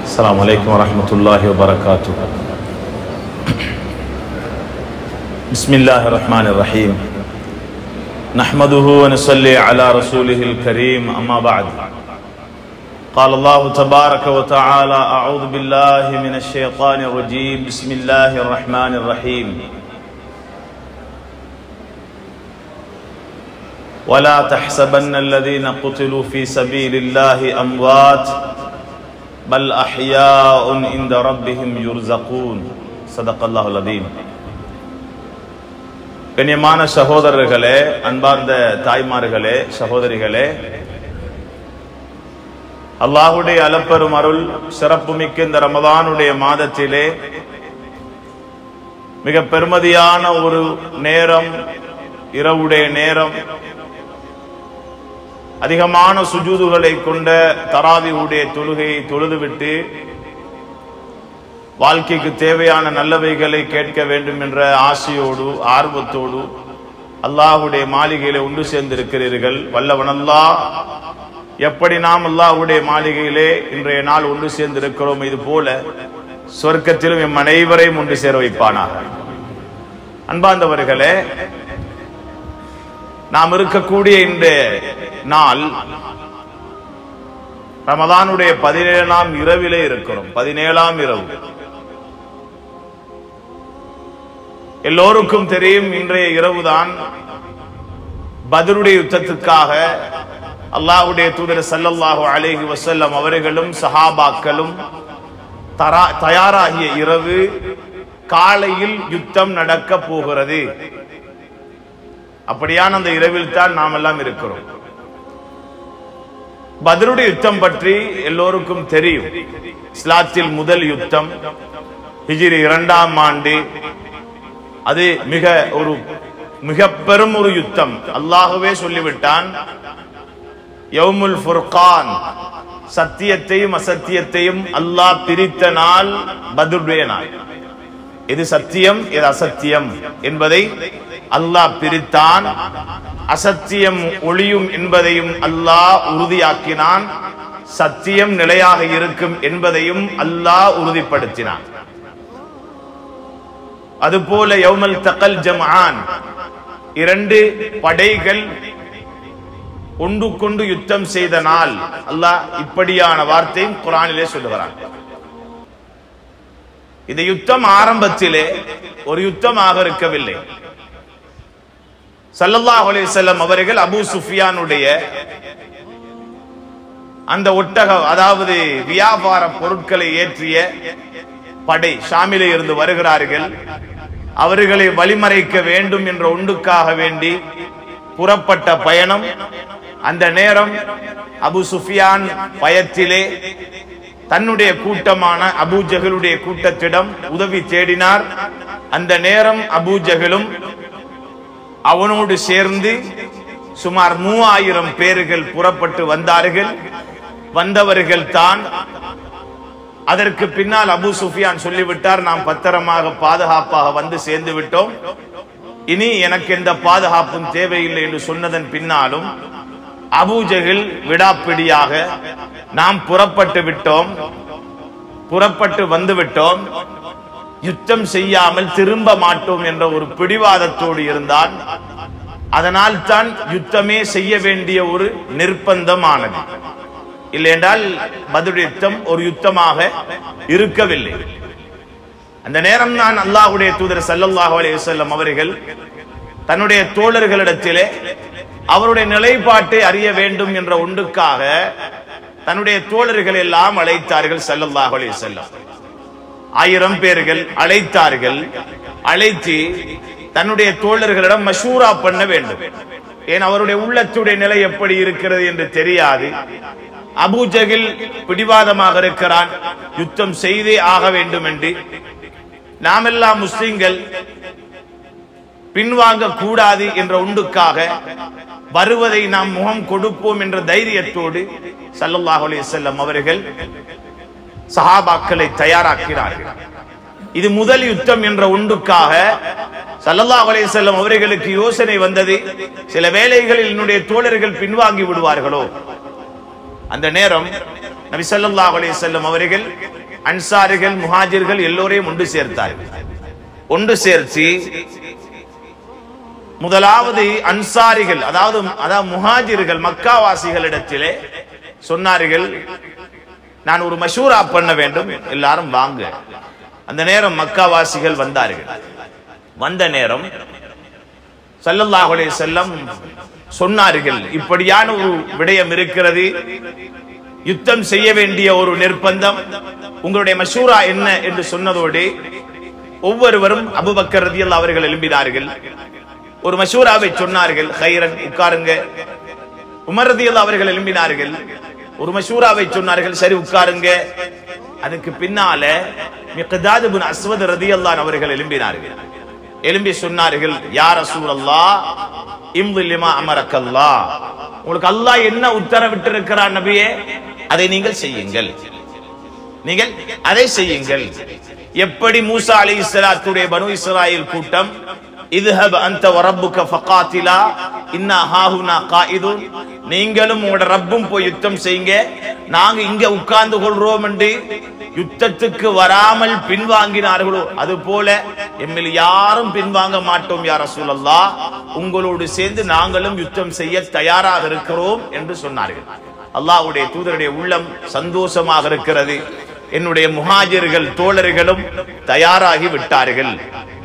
السلام عليكم ورحمة الله وبركاته بسم الله الرحمن الرحيم نحمده ونصلي على رسوله الكريم أما بعد قال الله تبارك وتعالى أعوذ بالله من الشيطان الرجيم بسم الله الرحمن الرحيم ولا تحسبن الذين قتلوا في سبيل الله أموات بل أحياء عند ربهم يرزقون صدق الله العظيم கண்ணியமான சகோதரர்களே அன்பார்ந்த தாய்மார்களே சகோதரிகளே அல்லாஹுடைய அலப்பெரும் அருள் சிறப்புமிக்க இந்த ரமதானுடைய மாதத்திலே மிக பெருமதியான ஒரு நேரம் இரவுடைய நேரம் அதிகமான சுஜூதுகளை கொண்ட தராவியுடைய தொழுகையை தொழுதுவிட்டு வாழ்க்கைக்கு தேவையான நல்லவைகளை கேட்க வேண்டும் என்ற ஆசையோடு ஆர்வத்தோடு அல்லாஹுடைய மாளிகையில ஒன்று சேர்ந்திருக்கிறீர்கள் வல்லவனல்லா எப்படி நாம் அல்லாஹுடைய மாளிகையிலே இன்றைய நாள் ஒன்று சேர்ந்திருக்கிறோம் இது போல சொர்க்கத்திலும் எம் அனைவரையும் ஒன்று சேர வைப்பானாக அன்பார்ந்தவர்களே நாம் இருக்கக்கூடிய இந்த நாள் ரமதானுடைய பதினேழாம் இரவிலே இருக்கிறோம் பதினேழாம் இரவு எல்லோருக்கும் தெரியும் இன்றைய இரவுதான் பதருடைய யுத்தத்துக்காக அல்லாஹ்வுடைய தூதர் சல்லல்லாஹு அலைஹி வஸல்லம் அவர்களும் சஹாபாக்களும் தரா- தயாராகிய இரவு காலையில் யுத்தம் நடக்க போகிறது அப்படியான அந்த இரவில் தான் நாம் எல்லாம் இருக்கிறோம் பதருடைய யுத்தம் பற்றி எல்லோருக்கும் தெரியும் இஸ்லாத்தில் முதல் யுத்தம் ஹிஜ்ரி இரண்டாம் ஆண்டு அது மிக ஒரு மிக பெரும் ஒரு யுத்தம் அல்லாஹ்வே சொல்லிவிட்டான் யௌமுல் ஃபுர்கான் சத்தியத்தையும் அசத்தியத்தையும் அல்லாஹ் பிரித்த நாள் பத்ருடைய நாள் எது சத்தியம் எது அசத்தியம் என்பதை அல்லாஹ் பிரித்தான் அசத்தியம் ஒளியும் என்பதையும் அல்லாஹ் உறுதியாக்கினான் சத்தியம் நிலையாக இருக்கும் என்பதையும் அல்லாஹ் உறுதிப்படுத்தினான் அதுபோல யௌமல் தகல் ஜம்ஆன் இரண்டு படைகள் ஒன்று கொண்டு யுத்தம் செய்த நாள் அல்லாஹ் இப்படியான வார்த்தையும் குரானிலே சொல்லுகிறான் இந்த யுத்தம் ஆரம்பத்திலே ஒரு யுத்தமாக இருக்கவில்லை சல்லல்லாஹு அலைஹி வஸல்லம் அவர்கள் அபூ சுஃபியானுடைய அந்த ஒட்டக அதாவது வியாபார பொருட்களை ஏற்றிய படை ஷாமிலே இருந்து வருகிறார்கள் அவர்களை வழிமறைக்க வேண்டும் என்ற ஒன்றுக்காக வேண்டி புறப்பட்ட பயணம் அந்த நேரம் அபு சுஃபியான் பயத்திலே தன்னுடைய கூட்டமான அபூஜகளுடைய கூட்டத்திடம் உதவி தேடினார் அந்த நேரம் அபூஜகளும் அவனோடு சேர்ந்து சுமார் மூவாயிரம் பேர்கள் புறப்பட்டு வந்தார்கள் வந்தவர்கள் தான் அதற்கு பின்னால் அபு சுஃபியான் சொல்லிவிட்டார் நாம் பத்திரமாக பாதுகாப்பாக வந்து சேர்ந்து விட்டோம் இனி எனக்கு எந்த பாதுகாப்பும் தேவையில்லை என்று சொன்னதன் பின்னாலும் அபூஜகில் விடாப்பிடியாக நாம் புறப்பட்டு விட்டோம் புறப்பட்டு வந்து விட்டோம் யுத்தம் செய்யாமல் திரும்ப மாட்டோம் என்ற ஒரு பிடிவாதத்தோடு இருந்தான் அதனால் தான் யுத்தமே செய்ய வேண்டிய ஒரு நிர்பந்தமானது இல்லையென்றால் பதில் யுத்தம் ஒரு யுத்தமாக இருக்கவில்லை அந்த நேரம் தான் அல்லாஹ்வுடைய தூதர் ஸல்லல்லாஹு அலைஹி வஸல்லம் அவர்கள் தன்னுடைய தோழர்களிடத்திலே அவருடைய நிலைப்பாட்டை அறிய வேண்டும் என்ற ஒன்றுக்காக தன்னுடைய தோழர்கள் எல்லாம் அழைத்தார்கள் ஸல்லல்லாஹு அலைஹி வஸல்லம் ஆயிரம் பேர்கள் அழைத்தார்கள் அழைத்து தன்னுடைய தோழர்களிடம் மஷூரா பண்ண வேண்டும் ஏன் அவருடைய உள்ளத்துடைய நிலை எப்படி இருக்கிறது என்று தெரியாது அபூஜகில் பிடிவாதமாக இருக்கிறான் யுத்தம் செய்தே ஆக வேண்டும் என்று நாமெல்லாம் முஸ்லிம்கள் பின்வாங்க கூடாது என்ற ஒன்றுக்காக வருவதை நாம் முகம் கொடுப்போம் என்ற தைரியத்தோடு ஸல்லல்லாஹு அலைஹி வஸல்லம் அவர்கள் சஹாபாக்களை தயாராக்கிறார்கள் இது முதல் யுத்தம் என்ற ஒன்றுக்காக ஸல்லல்லாஹு அலைஹி வஸல்லம் அவர்களுக்கு யோசனை வந்தது சில வேளைகளில் என்னுடைய தோழர்கள் பின்வாங்கி விடுவார்களோ அந்த நேரம் நபி ஸல்லல்லாஹு அலைஹி வஸல்லம் அவர்கள் அன்சாரிகள் முஹாஜிர்கள் எல்லோரையும் ஒன்று சேர்த்தார்கள் ஒன்று சேர்த்து முதலாவது அன்சாரிகள் அதாவது அதாவது முஹாஜிர்கள் மக்காவாசிகளிடத்திலே சொன்னார்கள் நான் ஒரு மஷூரா பண்ண வேண்டும் எல்லாரும் வாங்க அந்த நேரம் மக்காவாசிகள் வந்தார்கள் வந்த நேரம் ஸல்லல்லாஹு அலைஹி வஸல்லம் சொன்னார்கள் இப்படியான ஒரு விடயம் இருக்கிறது யுத்தம் செய்ய வேண்டிய ஒரு நிர்பந்தம் உங்களுடைய மஷூரா என்ன என்று சொன்னதோடு ஒவ்வொருவரும் அபுபக்கர் ரதியல்லாஹு அவர்கள் எழும்பினார்கள் ஒரு மஷூராவை சொன்னார்கள் ஹைரன் உட்காருங்க உமர் ரதியல்லாஹு அவர்கள் எழும்பினார்கள் ஒரு மஷூராவை சொன்னார்கள் சரி உட்காருங்க அதுக்கு பின்னால மிக்தாத் இப்னு அஸ்வத் ரதியல்லாஹு அவர்கள் எழும்பினார்கள் எழும்பி சொன்னார்கள் யா ரசூலல்லாஹ் இம்து லிமா அமரக்கல்லாஹ் உங்களுக்கு அல்லாஹ் என்ன உத்தரவிட்டு இருக்கிறார் நபியே அதை நீங்கள் செய்யுங்கள் நீங்கள் அதை செய்யுங்கள் எப்படி மூசா அலி இஸ்லாத்துடைய பனு இஸ்ராயில் கூட்டம் இதுஹப் அந்த வரப்புக்க ஃபகாத்திலா இன்னா ஹாஹுனா காயிதுன் நீங்களும் உங்களோட ரப்பும் போய் யுத்தம் செய்யுங்க நாங்க இங்க உட்கார்ந்து கொள்றோம் என்று யுத்தத்துக்கு வராமல் பின்வாங்கினார்களோ அது போல எம்மில் யாரும் பின்வாங்க மாட்டோம் யார் ரசூலல்லா உங்களோடு சேர்ந்து நாங்களும் யுத்தம் செய்ய தயாராக இருக்கிறோம் என்று சொன்னார்கள் அல்லாஹ்வுடைய தூதருடைய உள்ளம் சந்தோஷமாக இருக்கிறது என்னுடைய முஹாஜிர்கள் தோழர்களும் தயாராகி விட்டார்கள்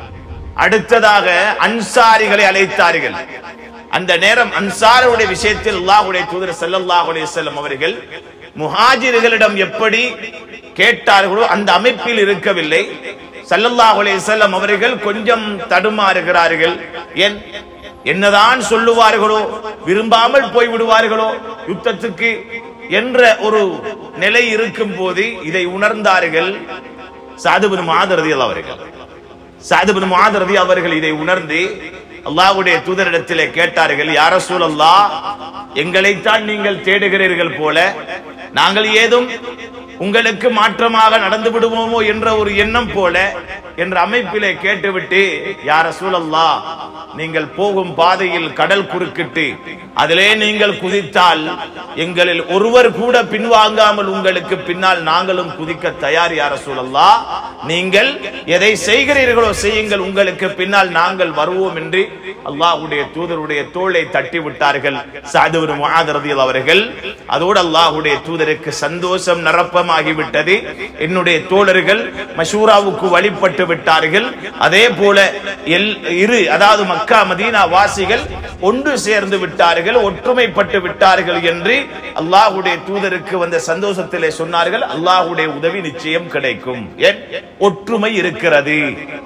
அடுத்ததாக அன்சாரிகளை அழைத்தார்கள் அந்த நேரம் அன்சாருடைய விஷயத்தில் அல்லாஹ்வுடைய தூதர் ஸல்லல்லாஹு அலைஹி வஸல்லம் அவர்கள் முஹாஜிர்களிடம் எப்படி கேட்டார்களோ அந்த அமைப்பில் இருக்கவில்லை ஸல்லல்லாஹு அலைஹி வஸல்லம் அவர்கள் கொஞ்சம் தடுமாறுகிறார்கள் ஏன் என்னதான் சொல்லுவார்களோ விரும்பாமல் போய் விடுவார்களோ யுத்தத்துக்கு என்ற ஒரு நிலை இருக்கும் போது இதை உணர்ந்தார்கள் சாதுபின் மாதரதி அவர்கள் சாதுபின் மாதரதி அவர்கள் இதை உணர்ந்து அல்லாஹ்வுடைய தூதரிடத்திலே கேட்டார்கள் யார சூழல்லா எங்களைத்தான் நீங்கள் தேடுகிறீர்கள் போல நாங்கள் ஏதும் உங்களுக்கு மாற்றமாக நடந்து விடுவோமோ என்ற ஒரு எண்ணம் போல என்ற அமைப்பிலே கேட்டுவிட்டு யார சூழல்லா நீங்கள் போகும் பாதையில் கடல் குறுக்கிட்டு அதிலே நீங்கள் குதித்தால் எங்களில் ஒருவர் கூட பின்வாங்காமல் உங்களுக்கு பின்னால் நாங்களும் குதிக்க தயார் யார சூழல்லா நீங்கள் எதை செய்கிறீர்களோ செய்யுங்கள் உங்களுக்கு பின்னால் நாங்கள் வருவோம் என்று அல்லாஹ்வுடைய தூதருடைய தோளை தட்டி விட்டார்கள் சாதுவர் முஆதரதில் அவர்கள் அதோடு அல்லாஹ்வுடைய தூதருக்கு சந்தோஷம் நிரப்பமாகிவிட்டது என்னுடைய தோழர்கள் மஷூராவுக்கு வழிபட்டு விட்டார்கள் அதே போல எல் இரு அதாவது மக்கா மதீனா வாசிகள் ஒன்று சேர்ந்து விட்டார்கள் ஒற்றுமைப்பட்டு விட்டார்கள் என்று அல்லாஹ்வுடைய தூதருக்கு வந்த சந்தோஷத்திலே சொன்னார்கள் அல்லாஹ்வுடைய உதவி நிச்சயம் கிடைக்கும் ஏன் ஒற்றுமை இருக்கிறது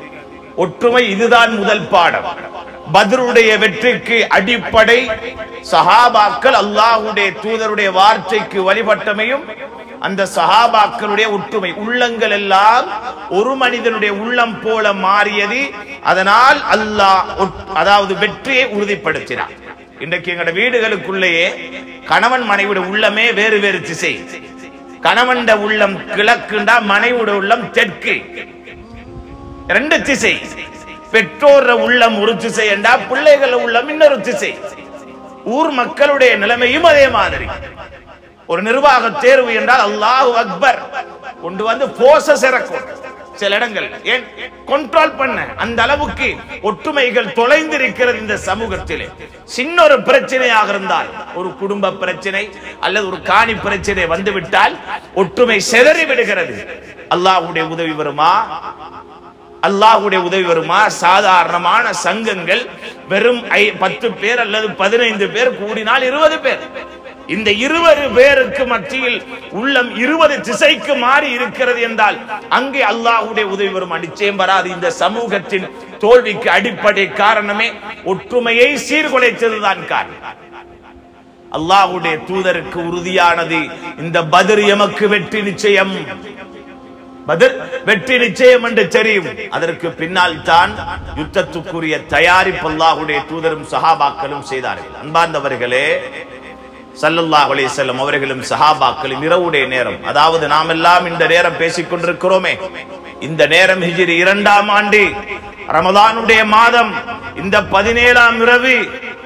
ஒற்றுமை இதுதான் முதல் பாடம் பத்ருடைய வெற்றிக்கு அடிப்படை சஹாபாக்கள் அல்லாஹ்வுடைய தூதருடைய வார்த்தைக்கு வழிபட்டமையும் அந்த சஹாபாக்களுடைய ஒற்றுமை உள்ளங்கள் எல்லாம் ஒரு மனிதனுடைய உள்ளம் போல மாறியது அதனால் அல்லாஹ் ஒட்- அதாவது வெற்றியை உறுதிப்படுத்தினார் இன்றைக்கு எங்கட வீடுகளுக்குள்ளேயே கணவன் மனைவிட உள்ளமே வேறு வேறு திசை கணவன்ட உள்ளம் கிழக்குண்டா மனைவிட உள்ளம் தெற்கு ரெண்டு திசை பெற்றோர் உள்ளம் ஒரு திசை என்றா பிள்ளைகள் உள்ளம் இன்னொரு திசை ஊர் மக்களுடைய நிலைமையும் அதே மாதிரி ஒரு நிர்வாக தேர்வு என்றால் அல்லாஹ் அக்பர் கொண்டு வந்து போர்சஸ் இறக்கும் சில இடங்கள் ஏன் கண்ட்ரோல் பண்ண அந்த அளவுக்கு ஒற்றுமைகள் தொலைந்திருக்கிறது இந்த சமூகத்திலே சின்ன ஒரு பிரச்சனையாக இருந்தால் ஒரு குடும்ப பிரச்சனை அல்லது ஒரு காணி பிரச்சனை வந்துவிட்டால் ஒற்றுமை சிதறி விடுகிறது அல்லாஹ்வுடைய உதவி வருமா அல்லாஹ்வுடைய உதவி வருமா சாதாரணமான சங்கங்கள் வெறும் ஐ- பத்து பேர் அல்லது பதினைந்து பேர் கூடினால் இருபது பேர் இந்த இருபது பேருக்கு மத்தியில் உள்ளம் இருபது திசைக்கு மாறி இருக்கிறது என்றால் அங்கே அல்லாஹ்வுடைய உதவி வரும் நிச்சயம் வராது இந்த சமூகத்தின் தோல்விக்கு அடிப்படை காரணமே ஒற்றுமையை சீர்குலைத்ததுதான் காரணம் அல்லாஹ்வுடைய தூதருக்கு உறுதியானது இந்த பத்ர் எமக்கு வெற்றி நிச்சயம் பத்ர் வெற்றி நிச்சயம் என்று தெரியும் அதற்கு பின்னால் தான் யுத்தத்துக்குரிய தயாரிப்பு அல்லாஹ்வுடைய தூதரும் சஹாபாக்களும் செய்தார்கள் அன்பார்ந்தவர்களே ஸல்லல்லாஹு அலைஹி வஸல்லம் அவர்களும் சஹாபாக்களும் இரவுடைய நேரம் அதாவது நாம் எல்லாம் இந்த நேரம் பேசிக் கொண்டிருக்கிறோமே இந்த நேரம் ஹிஜ்ரி இரண்டாம் ஆண்டு ரமதானுடைய மாதம் இந்த பதினேழாம் இரவு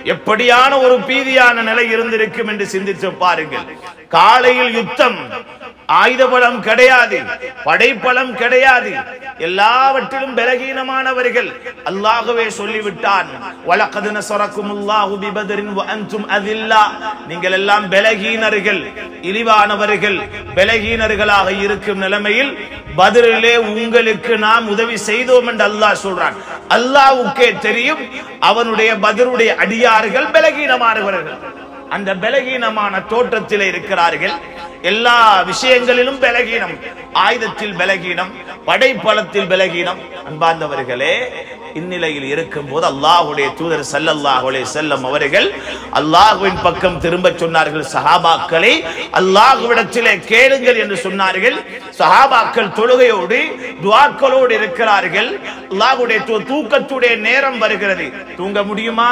எப்படியான ஒரு பீதியான நிலை இருந்திருக்கும் என்று சிந்தித்து பாருங்கள் காலையில் யுத்தம் ஆயுத பலம் கிடையாது படைப்பலம் கிடையாது எல்லாவற்றிலும் பலகீனமானவர்கள் அல்லாஹ்வே சொல்லிவிட்டான் வலக்கது நஸரக்குமுல்லாஹு பிபத்ரின் வ அன்தும் அதில்லா நீங்கள் எல்லாம் பலகீனர்கள் இழிவானவர்கள் பலகீனர்களாக இருக்கும் நிலைமையில் பதிலிலே உங்களுக்கு நாம் உதவி செய்தோம் என்று அல்லாஹ் சொல்றான் அல்லாஹ்வுக்கே தெரியும் அவனுடைய பதிலுடைய அடியார்கள் பலகீனமானவர்கள் அந்த பலகீனமான தோற்றத்தில் இருக்கிறார்கள் எல்லா விஷயங்களிலும் பலகீனம் ஆயுதத்தில் பலகீனம் படைப்பலத்தில் பலகீனம் அன்பார்ந்தவர்களே இந்நிலையில் இருக்கும் போது அல்லாஹுடைய தூதர் சல்லல்லாஹுலே செல்லம் அவர்கள் அல்லாஹுவின் பக்கம் திரும்ப சொன்னார்கள் சஹாபாக்களை அல்லாஹுவிடத்திலே கேளுங்கள் என்று சொன்னார்கள் சஹாபாக்கள் தொழுகையோடு துவாக்களோடு இருக்கிறார்கள் அல்லாஹுடைய தூக்கத்துடைய நேரம் வருகிறது தூங்க முடியுமா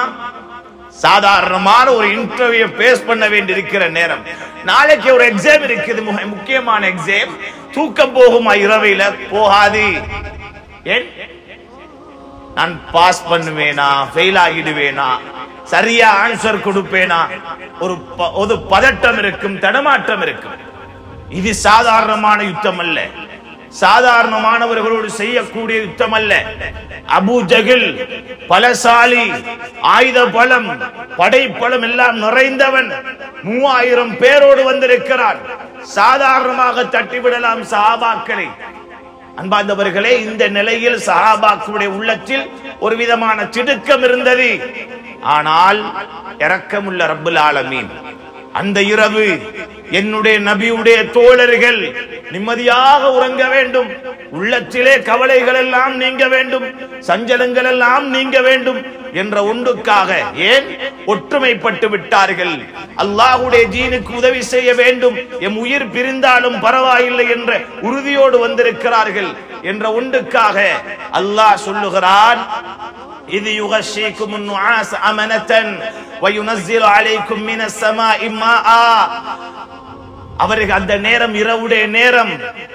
சாதாரணமான ஒரு இன்டர்வியூ பேஸ் பண்ண வேண்டி இருக்கிற நேரம் நாளைக்கு ஒரு எக்ஸாம் இருக்குது முக- முக்கியமான எக்ஸாம் தூக்கம் போகுமா இரவையில போகாது ஏன் நான் பாஸ் பண்ணுவேனா ஃபெயில் ஆகிடுவேனா சரியா ஆன்சர் கொடுப்பேனா ஒரு ப- ஒரு பதட்டம் இருக்கும் தடமாட்டம் இருக்கும் இது சாதாரணமான யுத்தம் அல்ல சாதாரணமானவர்களோடு செய்யக்கூடிய யுத்தம் அல்ல அபு ஜகில் பலசாலி ஆயுத பலம் படைப்பலம் எல்லாம் நிறைந்தவன் மூவாயிரம் பேரோடு வந்திருக்கிறான் சாதாரணமாக தட்டிவிடலாம் சஹாபாக்களை அன்பார்ந்தவர்களே இந்த நிலையில் சஹாபாக்களுடைய உள்ளத்தில் ஒரு விதமான திடுக்கம் இருந்தது ஆனால் இரக்கமுள்ள ரப்புல் ஆலமீன் அந்த இரவு என்னுடைய நபியுடைய தோழர்கள் நிம்மதியாக உறங்க வேண்டும் உள்ளத்திலே கவலைகள் எல்லாம் நீங்க வேண்டும் சஞ்சலங்கள் எல்லாம் நீங்க வேண்டும் என்ற ஒன்றுக்காக ஏன் ஒற்றுமைப்பட்டு விட்டார்கள் அல்லாஹ்வுடைய ஜீனுக்கு உதவி செய்ய வேண்டும் எம் உயிர் பிரிந்தாலும் பரவாயில்லை என்ற உறுதியோடு வந்திருக்கிறார்கள் என்ற ஒன்றுக்காக அல்லாஹ் சொல்லுகிறான் இது யுகஷீக்கும் النعاس أمنة وينزل عليكم من السماء ماء அவருக்கு அந்த நேரம் இரவுடைய நேரம்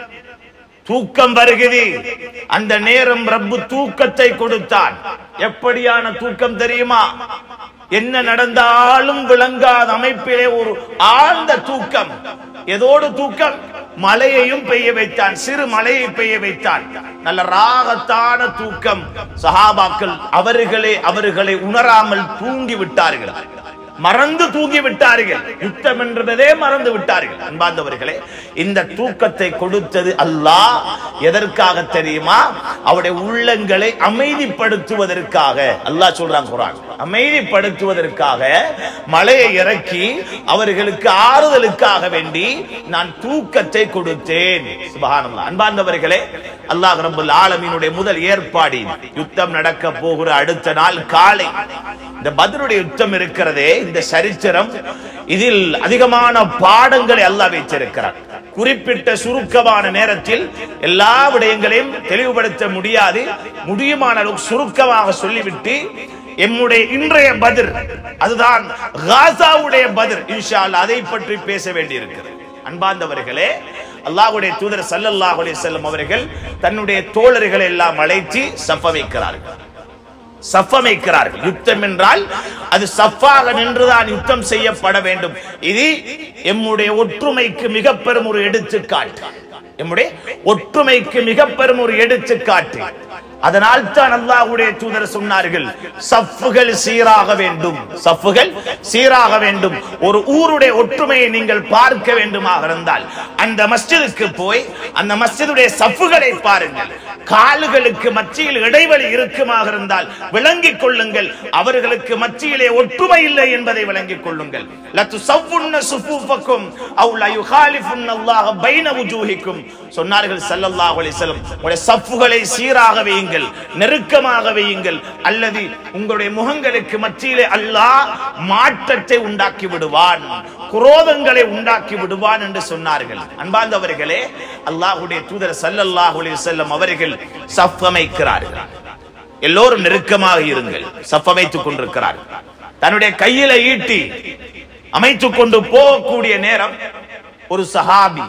தூக்கம் வருகிறது அந்த நேரம் ரப்பு தூக்கத்தை கொடுத்தான் எப்படியான தூக்கம் தெரியுமா என்ன நடந்தாலும் விளங்காத அமைப்பிலே ஒரு ஆழ்ந்த தூக்கம் எதோடு தூக்கம் மழையையும் பெய்ய வைத்தான் சிறு மழையை பெய்ய வைத்தான் நல்ல ராகத்தான தூக்கம் சஹாபாக்கள் அவர்களே அவர்களை உணராமல் தூங்கி விட்டார்கள் மறந்து தூங்கி விட்டார்கள் யுத்தம் என்பதே மறந்து விட்டார்கள் அன்பார்ந்தவர்களே இந்த தூக்கத்தை கொடுத்தது அல்லாஹ் எதற்காக தெரியுமா அவருடைய உள்ளங்களை அமைதிப்படுத்துவதற்காக அல்லாஹ் சொல்றான் குரான் அமைதிப்படுத்துவதற்காக மலையை இறக்கி அவர்களுக்கு ஆறுதலுக்காக வேண்டி நான் தூக்கத்தை கொடுத்தேன் சுபஹானல்லாஹ் அன்பார்ந்தவர்களே அல்லாஹ் ரப்பல் ஆலமீனுடைய முதல் ஏற்பாடு யுத்தம் நடக்க போகிற அடுத்த நாள் காலை இந்த பத்ருடைய யுத்தம் இருக்கிறதே இந்த சரித்திரம் இதில் அதிகமான பாடங்களை அல்லாஹ் வைத்திருக்கிறார் குறிப்பிட்ட சுருக்கமான நேரத்தில் எல்லா விடயங்களையும் தெளிவுபடுத்த முடியாது முடியுமான அளவுக்கு சுருக்கமாக சொல்லிவிட்டு எம்முடைய இன்றைய பதிர் அதுதான் காசாவுடைய பதிர் இன்ஷா அல்லாஹ் அதை பற்றி பேச வேண்டியிருக்கிறது அன்பார்ந்தவர்களே அல்லாஹ்வுடைய தூதர் ஸல்லல்லாஹு அலைஹி வஸல்லம் அவர்கள் தன்னுடைய தோழர்களை எல்லாம் அழைத்து சஃபமைக்கிறார்கள் சஃபமைக்கிறார்கள் யுத்தம் என்றால் அது சஃபாக நின்றுதான் யுத்தம் செய்யப்பட வேண்டும் இது எம்முடைய ஒற்றுமைக்கு மிக பெரும் ஒரு எடுத்துக்காட்டு எம்முடைய ஒற்றுமைக்கு மிக பெரும் ஒரு எடுத்துக்காட்டு அதனால் தான் அல்லாஹ்வுடைய தூதர் சொன்னார்கள் சஃப்புகள் சீராக வேண்டும் சஃப்புகள் சீராக வேண்டும் ஒரு ஊருடைய ஒற்றுமையை நீங்கள் பார்க்க வேண்டுமாக இருந்தால் அந்த மஸ்ஜிதுக்கு போய் அந்த மஸ்ஜிதுடைய சஃப்புகளை பாருங்கள் கால்களுக்கு மத்தியில் இடைவெளி இருக்குமாக இருந்தால் விளங்கிக் கொள்ளுங்கள் அவர்களுக்கு மத்தியிலே ஒற்றுமை இல்லை என்பதை விளங்கிக் கொள்ளுங்கள் லத்து சவ்வுன்ன சுஃபூஃபக்கும் அவு லா யுகாலிஃபுன்ன அல்லாஹ பைன வுஜூஹிக்கும் சொன்னார்கள் ஸல்லல்லாஹு அலைஹி வஸல்லம் உங்களுடைய சஃப்புகளை சீராக வையுங்கள் நெருக்கமாக வையுங்கள் அல்லது உங்களுடைய முகங்களுக்கு மத்தியிலே அல்லாஹ் மாற்றத்தை உண்டாக்கி விடுவான் குரோதங்களை உண்டாக்கி விடுவான் என்று சொன்னார்கள் அன்பார்ந்தவர்களே அல்லாஹ்வுடைய தூதர் ஸல்லல்லாஹு அலைஹி வஸல்லம் அவர்கள் சஃப் அமைக்கிறார்கள் எல்லோரும் நெருக்கமாக இருங்கள் சஃப் அமைத்துக் கொண்டிருக்கிறார்கள் தன்னுடைய கையில ஈட்டி அமைத்துக் கொண்டு போகக்கூடிய நேரம் ஒரு சஹாபி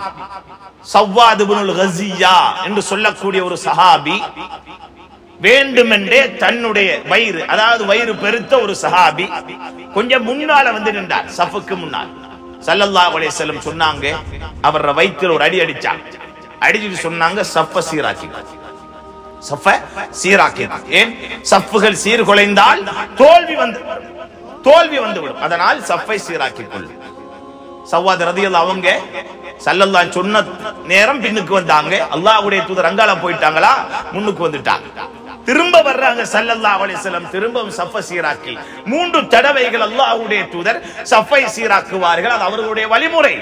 சவ்வாது இப்னுல் கஸியா என்று சொல்லக்கூடிய ஒரு சஹாபி வேண்டுமென்றே தன்னுடைய வயிறு அதாவது வயிறு பெருத்த ஒரு சஹாபி கொஞ்சம் முன்னால வந்து நின்றார் சஃபுக்கு முன்னால் ஸல்லல்லாஹு அலைஹி வஸல்லம் சொன்னாங்க அவர வயித்துல ஒரு அடி அடிச்சாங்க அடிச்சிட்டு சொன்னாங்க சஃப சீராக்கி சஃப சீராக்கி ஏன் சஃப்புகள் சீர்குலைந்தால் தோல்வி வந்து தோல்வி வந்துவிடும் அதனால் சஃபை சீராக்கிக் கொள் சவ்வாத் ரதியல் அவங்க சல்லல்லா சொன்ன நேரம் பின்னுக்கு வந்தாங்க அல்லாஹ்வுடைய தூதர் அங்கால போயிட்டாங்களா முன்னுக்கு வந்துட்டாங்க திரும்ப வர்றாங்க சல்லல்லா அலிஸ்லம் திரும்பவும் சஃப சீராக்கி மூன்று தடவைகள் அல்லாஹ்வுடைய தூதர் சஃபை சீராக்குவார்கள் அது அவர்களுடைய வழிமுறை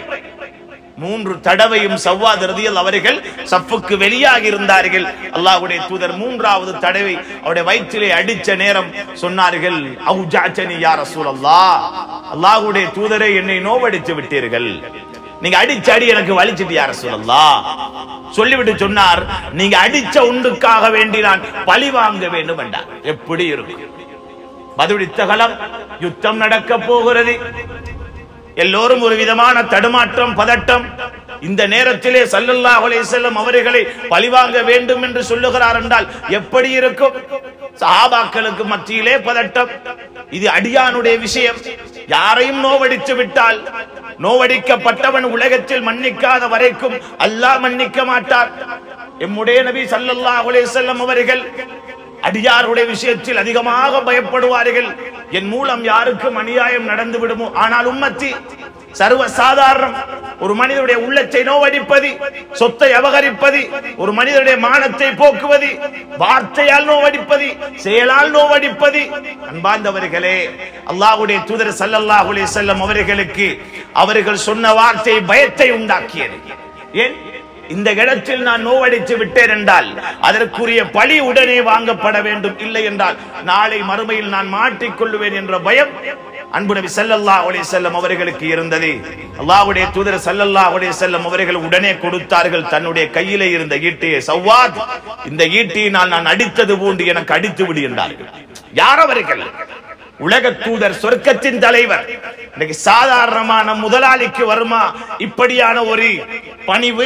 மூன்று தடவையும் சவ்வாத் ரதியல் அவர்கள் சஃப்புக்கு வெளியாக இருந்தார்கள் அல்லாஹ்வுடைய தூதர் மூன்றாவது தடவை அவருடைய வயிற்றிலே அடிச்ச நேரம் சொன்னார்கள் அவு ஜாச்சனி யா ரசூலல்லாஹ் அல்லாஹ்வுடைய தூதரை என்னை நோவடித்து விட்டீர்கள் நீங்க அடிச்ச அடி எனக்கு வலிச்சிட்டு யார சொல்லலாம் சொல்லிவிட்டு சொன்னார் நீங்க அடிச்ச உண்டுக்காக வேண்டி நான் பழி வாங்க வேண்டும் என்றார் எப்படி இருக்கும் பதிவிடித்த களம் யுத்தம் நடக்க போகிறது எல்லோரும் ஒரு விதமான தடுமாற்றம் பதட்டம் இந்த நேரத்திலே சல்லல்லாஹு அலைஹி வஸல்லம் அவர்களை பழிவாங்க வேண்டும் என்று சொல்லுகிறார் என்றால் எப்படி இருக்கும் சஹாபாக்களுக்கு மத்தியிலே பதட்டம் இது அடியானுடைய விஷயம் யாரையும் நோவடித்து விட்டால் நோவடிக்கப்பட்டவன் உலகத்தில் மன்னிக்காத வரைக்கும் அல்லாஹ் மன்னிக்க மாட்டார் எம்முடைய நபி சல்லல்லாஹு அலைஹி வஸல்லம் அவர்கள் அடியாருடைய விஷயத்தில் அதிகமாக பயப்படுவார்கள் என் மூலம் யாருக்கும் அநியாயம் நடந்து விடுமோ ஆனால் உம்மத்தி சர்வ சாதாரணம் ஒரு மனிதனுடைய உள்ளத்தை நோவடிப்பது சொத்தை அபகரிப்பது ஒரு மனிதனுடைய மானத்தை போக்குவது வார்த்தையால் நோவடிப்பது செயலால் நோவடிப்பது அன்பார்ந்தவர்களே அல்லாஹ்வுடைய தூதர் ஸல்லல்லாஹு அலைஹி வஸல்லம் அவர்களுக்கு அவர்கள் சொன்ன வார்த்தை பயத்தை உண்டாக்கியது ஏன் இந்த இடத்தில் நான் நோவடித்து விட்டேன் என்றால் அதற்குரிய பழி உடனே வாங்கப்பட வேண்டும் இல்லை என்றால் நாளை மறுமையில் நான் மாட்டிக்கொள்ளுவேன் என்ற பயம் அன்பு நபி ஸல்லல்லாஹு அலைஹி வஸல்லம் அவர்களுக்கு இருந்தது அல்லாஹ்வுடைய தூதர் ஸல்லல்லாஹு அலைஹி வஸல்லம் அவர்கள் உடனே கொடுத்தார்கள் தன்னுடைய கையிலே இருந்த ஈட்டியை சவ்வாத் இந்த ஈட்டியினால் நான் அடித்தது போன்று எனக்கு அடித்து விடு என்றார்கள் யார் அவர்கள் உலக தூதர் சொர்க்கத்தின் தலைவர் இன்னைக்கு சாதாரணமான முதலாளிக்கு வருமா இப்படியான ஒரு பணிவு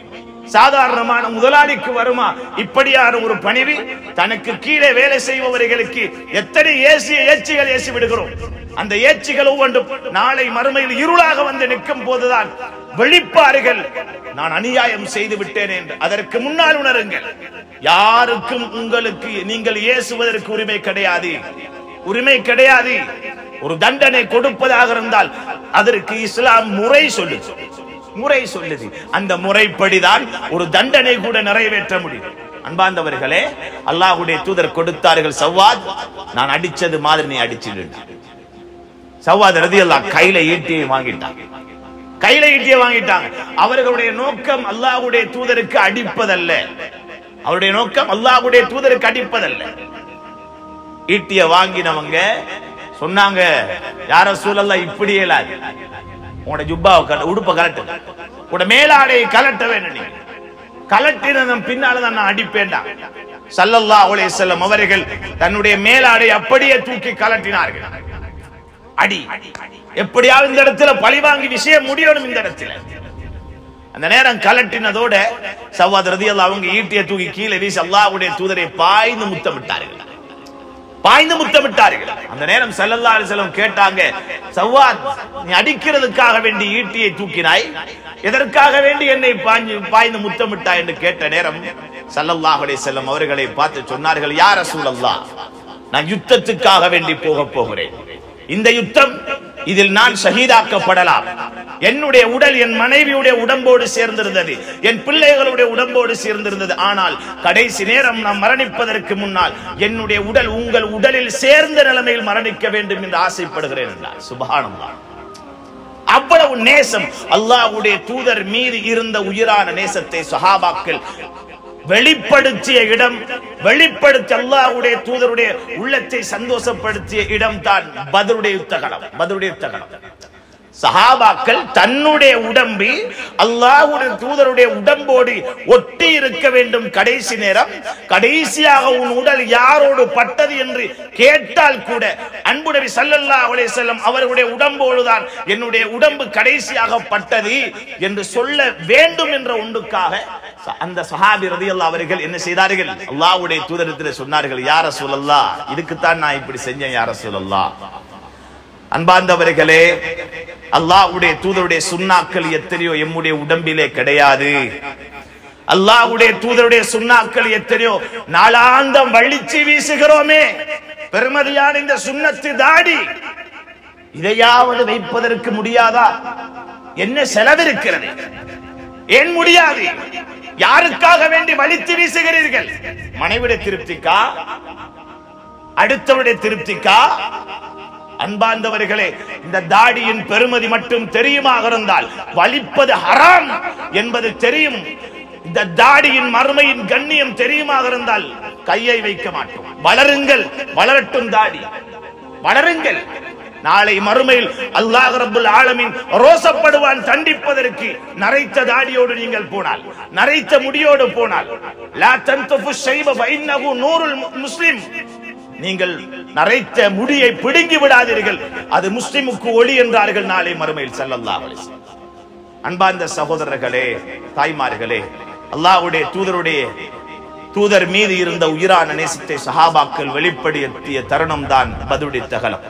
சாதாரணமான முதலாளிக்கு வருமா இப்படியான ஒரு பணிவு தனக்கு கீழே வேலை செய்பவர்களுக்கு எத்தனை ஏசிய ஏச்சிகள் ஏசி விடுகிறோம் அந்த ஏச்சிகள் ஒவ்வொன்றும் நாளை மறுமையில் இருளாக வந்து நிற்கும் போதுதான் வெளிப்பார்கள் நான் அநியாயம் செய்து விட்டேன் என்று அதற்கு முன்னால் உணருங்கள் யாருக்கும் உங்களுக்கு நீங்கள் ஏசுவதற்கு உரிமை கிடையாது உரிமை கிடையாது ஒரு தண்டனை கொடுப்பதாக இருந்தால் அதற்கு இஸ்லாம் முறை சொல்லுது முறை சொல்லுது அந்த முறைப்படிதான் ஒரு தண்டனை கூட நிறைவேற்ற முடியும் அன்பார்ந்தவர்களே அல்லாஹ்வுடைய தூதர் கொடுத்தார்கள் சவ்வாத் நான் அடிச்சது மாதிரி நீ அடிச்சிடு சவ்வாத் ரதி அல்லாஹ் கையில ஈட்டியை வாங்கிட்டான் கையில ஈட்டியை வாங்கிட்டாங்க அவர்களுடைய நோக்கம் அல்லாஹ்வுடைய தூதருக்கு அடிப்பதல்ல அவருடைய நோக்கம் அல்லாஹ்வுடைய தூதருக்கு அடிப்பதல்ல ஈட்டிய வாங்கினவங்க சொன்னாங்க யார சூழல்ல இப்படி இயலாது உங்களோட ஜுப்பாவை கல உடுப்ப கலட்டு உங்களோட மேலாடையை கலட்ட வேணும் நீ கலட்டினதன் பின்னால தான் நான் அடிப்பேன்டா சல்லல்லா அலைஹி வஸல்லம் அவர்கள் தன்னுடைய மேலாடை அப்படியே தூக்கி கலட்டினார்கள் அடி எப்படியாவது இந்த இடத்துல பழி வாங்கி விஷயம் முடியணும் இந்த இடத்துல அந்த நேரம் கலட்டினதோட சவ்வாத் ரதியல்லாஹு அவங்க ஈட்டியை தூக்கி கீழே வீசி அல்லாஹ்வுடைய தூதரை பாய்ந்து முத்தமிட்டார்கள் பாய்ந்து முத்தமிட்டார்கள் அந்த நேரம் ஸல்லல்லாஹு அலைஹி வஸல்லம் கேட்டாங்க சவ்வாத் நீ அடிக்கிறதுக்காக வேண்டி ஈட்டியை தூக்கினாய் எதற்காக வேண்டி என்னை பாய்ந்து பாய்ந்து முத்தமிட்டாய் என்று கேட்ட நேரம் ஸல்லல்லாஹு அலைஹி வஸல்லம் அவர்களை பார்த்து சொன்னார்கள் யா ரசூலல்லாஹ் நான் யுத்தத்துக்காக வேண்டி போக போகிறேன் இந்த யுத்தம் இதில் நான் ஷஹீதாக்கப்படலாம் என்னுடைய உடல் என் மனைவியுடைய உடம்போடு சேர்ந்திருந்தது என் பிள்ளைகளுடைய உடம்போடு சேர்ந்திருந்தது ஆனால் கடைசி நேரம் நாம் மரணிப்பதற்கு முன்னால் என்னுடைய உடல் உங்கள் உடலில் சேர்ந்த நிலைமையில் மரணிக்க வேண்டும் என்று ஆசைப்படுகிறேன் என்றார் சுபஹானல்லாஹ் அவ்வளவு நேசம் அல்லாஹ்வுடைய தூதர் மீது இருந்த உயிரான நேசத்தை சஹாபாக்கள் வெளிப்படுத்திய இடம் வெளிப்படுத்தி அல்லாஹ்வுடைய தூதருடைய உள்ளத்தை சந்தோஷப்படுத்திய இடம் தான் பதருடைய யுத்தகலம் பதருடைய யுத்தகலம் சஹாபாக்கள் தன்னுடைய உடம்பி அல்லாஹ்வுடைய தூதருடைய உடம்போடு ஒட்டி இருக்க வேண்டும் கடைசி நேரம் கடைசியாக உன் உடல் யாரோடு பட்டது என்று கேட்டால் கூட அன்புடவி ஸல்லல்லாஹு அலைஹி வஸல்லம் அவர்களுடைய உடம்போடு தான் என்னுடைய உடம்பு கடைசியாக பட்டது என்று சொல்ல வேண்டும் என்ற ஒன்றுக்காக அந்த சஹாபி ரதியல்லாஹு அவர்கள் என்ன செய்தார்கள் அல்லாஹ்வுடைய தூதரத்தில் சொன்னார்கள் யார சொல்லல்லா இதுக்குத்தான் நான் இப்படி செஞ்சேன் யார சொல்லல்லா அன்பார்ந்தவர்களே அல்லாஹ்வுடைய தூதருடைய சுண்ணாக்கள் எத்தனையோ எம்முடைய உடம்பிலே கிடையாது அல்லாஹ்வுடைய தூதருடைய சுண்ணாக்கள் எத்தனையோ நாளாந்தம் வள்ளிச்சு வீசுகிறோமே பெருமதியான இந்த சுண்ணத்து தாடி இதையாவது வைப்பதற்கு முடியாதா என்ன செலவிருக்கிறது ஏன் முடியாது யாருக்காக வேண்டி வலித்து வீசுகிறீர்கள் மனைவிட திருப்திக்கா அடுத்தவருடைய திருப்திக்கா அன்பார்ந்தவர்களே இந்த தாடியின் பெருமதி மட்டும் தெரியுமாக இருந்தால் வலிப்பது ஹராம் என்பது தெரியும் இந்த தாடியின் மறுமையின் கண்ணியம் தெரியுமாக இருந்தால் கையை வைக்க மாட்டோம் வளருங்கள் வளரட்டும் தாடி வளருங்கள் நாளை மறுமையில் அல்லாஹ் ரப்புல் ஆலமீன் ரோசப்படுவான் தண்டிப்பதற்கு நரைத்த தாடியோடு நீங்கள் போனால் நரைத்த முடியோடு போனால் லா தன்துஃபு ஷைப ஃபைன்னஹு நூருல் முஸ்லிம் நீங்கள் நரைத்த முடியை பிடுங்கி விடாதீர்கள் அது முஸ்லிமுக்கு ஒளி என்றார்கள் நாளை மறுமையில் ஸல்லல்லாஹு அலைஹி வஸல்லம். அன்பார்ந்த சகோதரர்களே தாய்மார்களே அல்லாஹ்வுடைய தூதருடைய தூதர் மீது இருந்த உயிரான நேசத்தை சஹாபாக்கள் வெளிப்படுத்திய தருணம் தான் பதுடைய தகலம்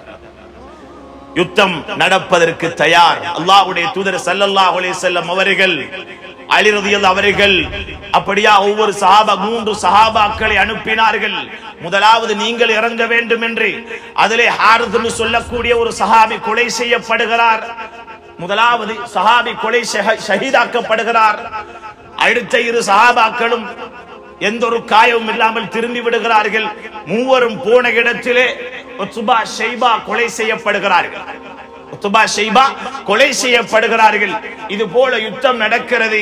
யுத்தம் நடப்பதற்கு தயார் அல்லாஹ்வுடைய தூதர் ஸல்லல்லாஹு அலைஹி வஸல்லம் அவர்கள் அலி ரலியல்லாஹு அவர்கள் அப்படியா ஒவ்வொரு சஹாபா மூன்று சஹாபாக்களை அனுப்பினார்கள் முதலாவது நீங்கள் இறங்க வேண்டும் என்று அதிலே ஹாரிதுன்னு சொல்லக்கூடிய ஒரு சஹாபி கொலை செய்யப்படுகிறார் முதலாவது சஹாபி கொலை ஷஹ- ஷஹீதாக்கப்படுகிறார் அடுத்த இரு சஹாபாக்களும் எந்த ஒரு காயமும் இல்லாமல் திரும்பி விடுகிறார்கள் மூவரும் போன இடத்திலே உத்பா ஷைபா கொலை செய்யப்படுகிறார்கள் உத்பா ஷைபா கொலை செய்யப்படுகிறார்கள் இது போல யுத்தம் நடக்கிறது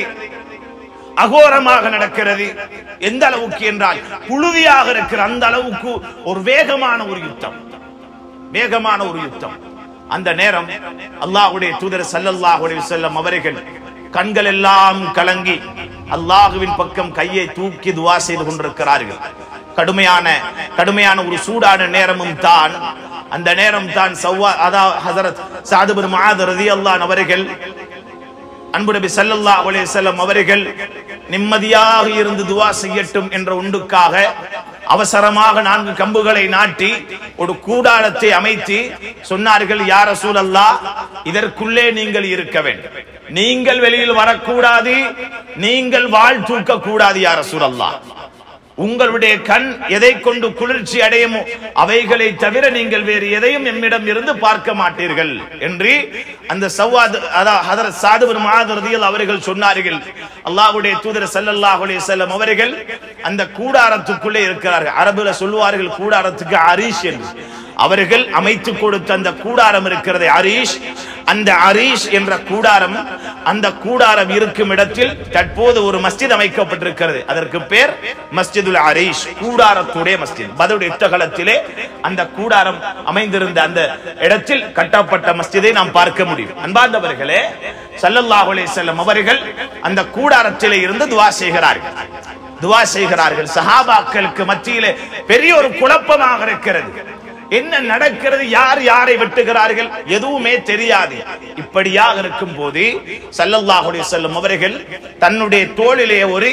அகோரமாக நடக்கிறது எந்த அளவுக்கு என்றால் புழுதியாக இருக்கிற அந்த அளவுக்கு ஒரு வேகமான ஒரு யுத்தம் வேகமான ஒரு யுத்தம் அந்த நேரம் அல்லாஹ்வுடைய தூதர் ஸல்லல்லாஹு அலைஹி வஸல்லம் அவர்கள் கண்கள் எல்லாம் கலங்கி அல்லாஹுவின் பக்கம் கையை தூக்கி துவா செய்து கொண்டிருக்கிறார்கள் கடுமையான கடுமையான ஒரு சூடான நேரமும் தான் அந்த நேரம் தான் சவ்வா அதா ஹசரத் சாதுபர் மகாத் ரலியல்லாஹு அவர்கள் அன்பு நபி ஸல்லல்லாஹு அலைஹி வஸல்லம் அவர்கள் நிம்மதியாக இருந்து துவா செய்யட்டும் என்ற ஒன்றுக்காக அவசரமாக நான்கு கம்புகளை நாட்டி ஒரு கூடாரத்தை அமைத்து சொன்னார்கள் யார் ரசூலல்லாஹ் இதற்குள்ளே நீங்கள் இருக்க வேண்டும் நீங்கள் வெளியில் வரக்கூடாது நீங்கள் வாழ் தூக்க கூடாது யார் ரசூலல்லாஹ் உங்களுடைய கண் எதை கொண்டு குளிர்ச்சி அடையுமோ அவைகளை தவிர நீங்கள் வேறு எதையும் எம்மிடம் இருந்து பார்க்க மாட்டீர்கள் என்று அந்த சவ்வாது அதாவது ஹதரத் சாதுபர் மகாதரதியில் அவர்கள் சொன்னார்கள் அல்லாஹ்வுடைய தூதர் ஸல்லல்லாஹு அலைஹி வஸல்லம் அவர்கள் அந்த கூடாரத்துக்குள்ளே இருக்கிறார்கள் அரபுல சொல்லுவார்கள் கூடாரத்துக்கு அரீஷ் என்று அவர்கள் அமைத்து கொடுத்த அந்த கூடாரம் இருக்கிறது அரீஷ் அந்த அரீஷ் என்ற கூடாரம் அந்த கூடாரம் இருக்கும் இடத்தில் தற்போது ஒரு மஸ்ஜித் அமைக்கப்பட்டிருக்கிறது அதற்கு பேர் மஸ்ஜிதுல் அரீஷ் கூடாரத்துடைய மஸ்ஜித் பதுடைய யுத்தகலத்திலே அந்த கூடாரம் அமைந்திருந்த அந்த இடத்தில் கட்டப்பட்ட மஸ்ஜிதை நாம் பார்க்க முடியும் அன்பார்ந்தவர்களே ஸல்லல்லாஹு அலைஹி வஸல்லம் அவர்கள் அந்த கூடாரத்திலே இருந்து துவா செய்கிறார்கள் துவா செய்கிறார்கள் சஹாபாக்களுக்கு மத்தியிலே பெரிய ஒரு குழப்பமாக இருக்கிறது என்ன நடக்கிறது யார் யாரை வெட்டுகிறார்கள் எதுவுமே தெரியாது இப்படியாக இருக்கும் போது சல்லல்லாஹு அலைஹி வஸல்லம் அவர்கள் தன்னுடைய தோளிலே ஒரு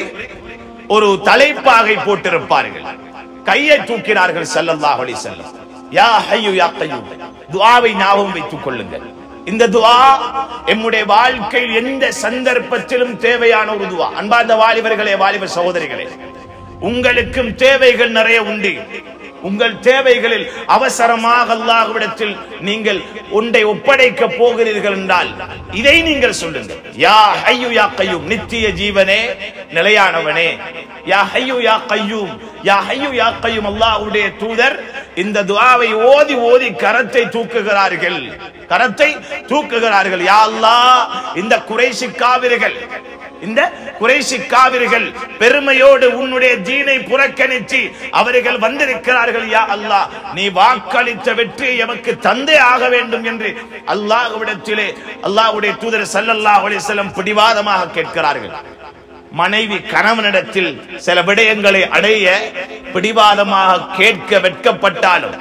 ஒரு தலைப்பாகை போட்டிருப்பார்கள் கையை தூக்கினார்கள் சல்லல்லாஹு அலைஹி வஸல்லம் யா ஹய்யு யா கய்யூம் துஆவை ஞாபகம் வைத்துக் கொள்ளுங்கள் இந்த துஆ எம்முடைய வாழ்க்கையில் எந்த சந்தர்ப்பத்திலும் தேவையான ஒரு துஆ அன்பார்ந்த வாலிபர்களே வாலிப சகோதரிகளே உங்களுக்கும் தேவைகள் நிறைய உண்டு உங்கள் தேவைகளில் அவசரமாக அல்லாஹ்விடத்தில் நீங்கள் ஒன்றை ஒப்படைக்க போகிறீர்கள் என்றால் இதை நீங்கள் சொல்லுங்கள் யா ஹய்யு யா கய்யூம் நித்திய ஜீவனே நிலையானவனே யா ஹய்யு யா கய்யூம் யா ஹய்யு யா கய்யூம் அல்லாஹ்வுடைய தூதர் இந்த துஆவை ஓதி ஓதி கரத்தை தூக்குகிறார்கள் கரத்தை தூக்குகிறார்கள் யா அல்லாஹ் இந்த குறைஷி காவிர்கள் இந்த குறைசி காவிர்கள் பெருமையோடு உன்னுடைய தீனை புறக்கணித்து அவர்கள் வந்திருக்கிறார்கள் யா அல்லாஹ் நீ வாக்களித்த வெற்றி எமக்கு தந்தே ஆக வேண்டும் என்று அல்லாஹ்விடத்திலே அல்லாஹ்வுடைய தூதர் ஸல்லல்லாஹு அலைஹி வஸல்லம் பிடிவாதமாக கேட்கிறார்கள் மனைவி கணவனிடத்தில் சில விடயங்களை அடைய பிடிவாதமாக கேட்க வெட்கப்பட்டாலும்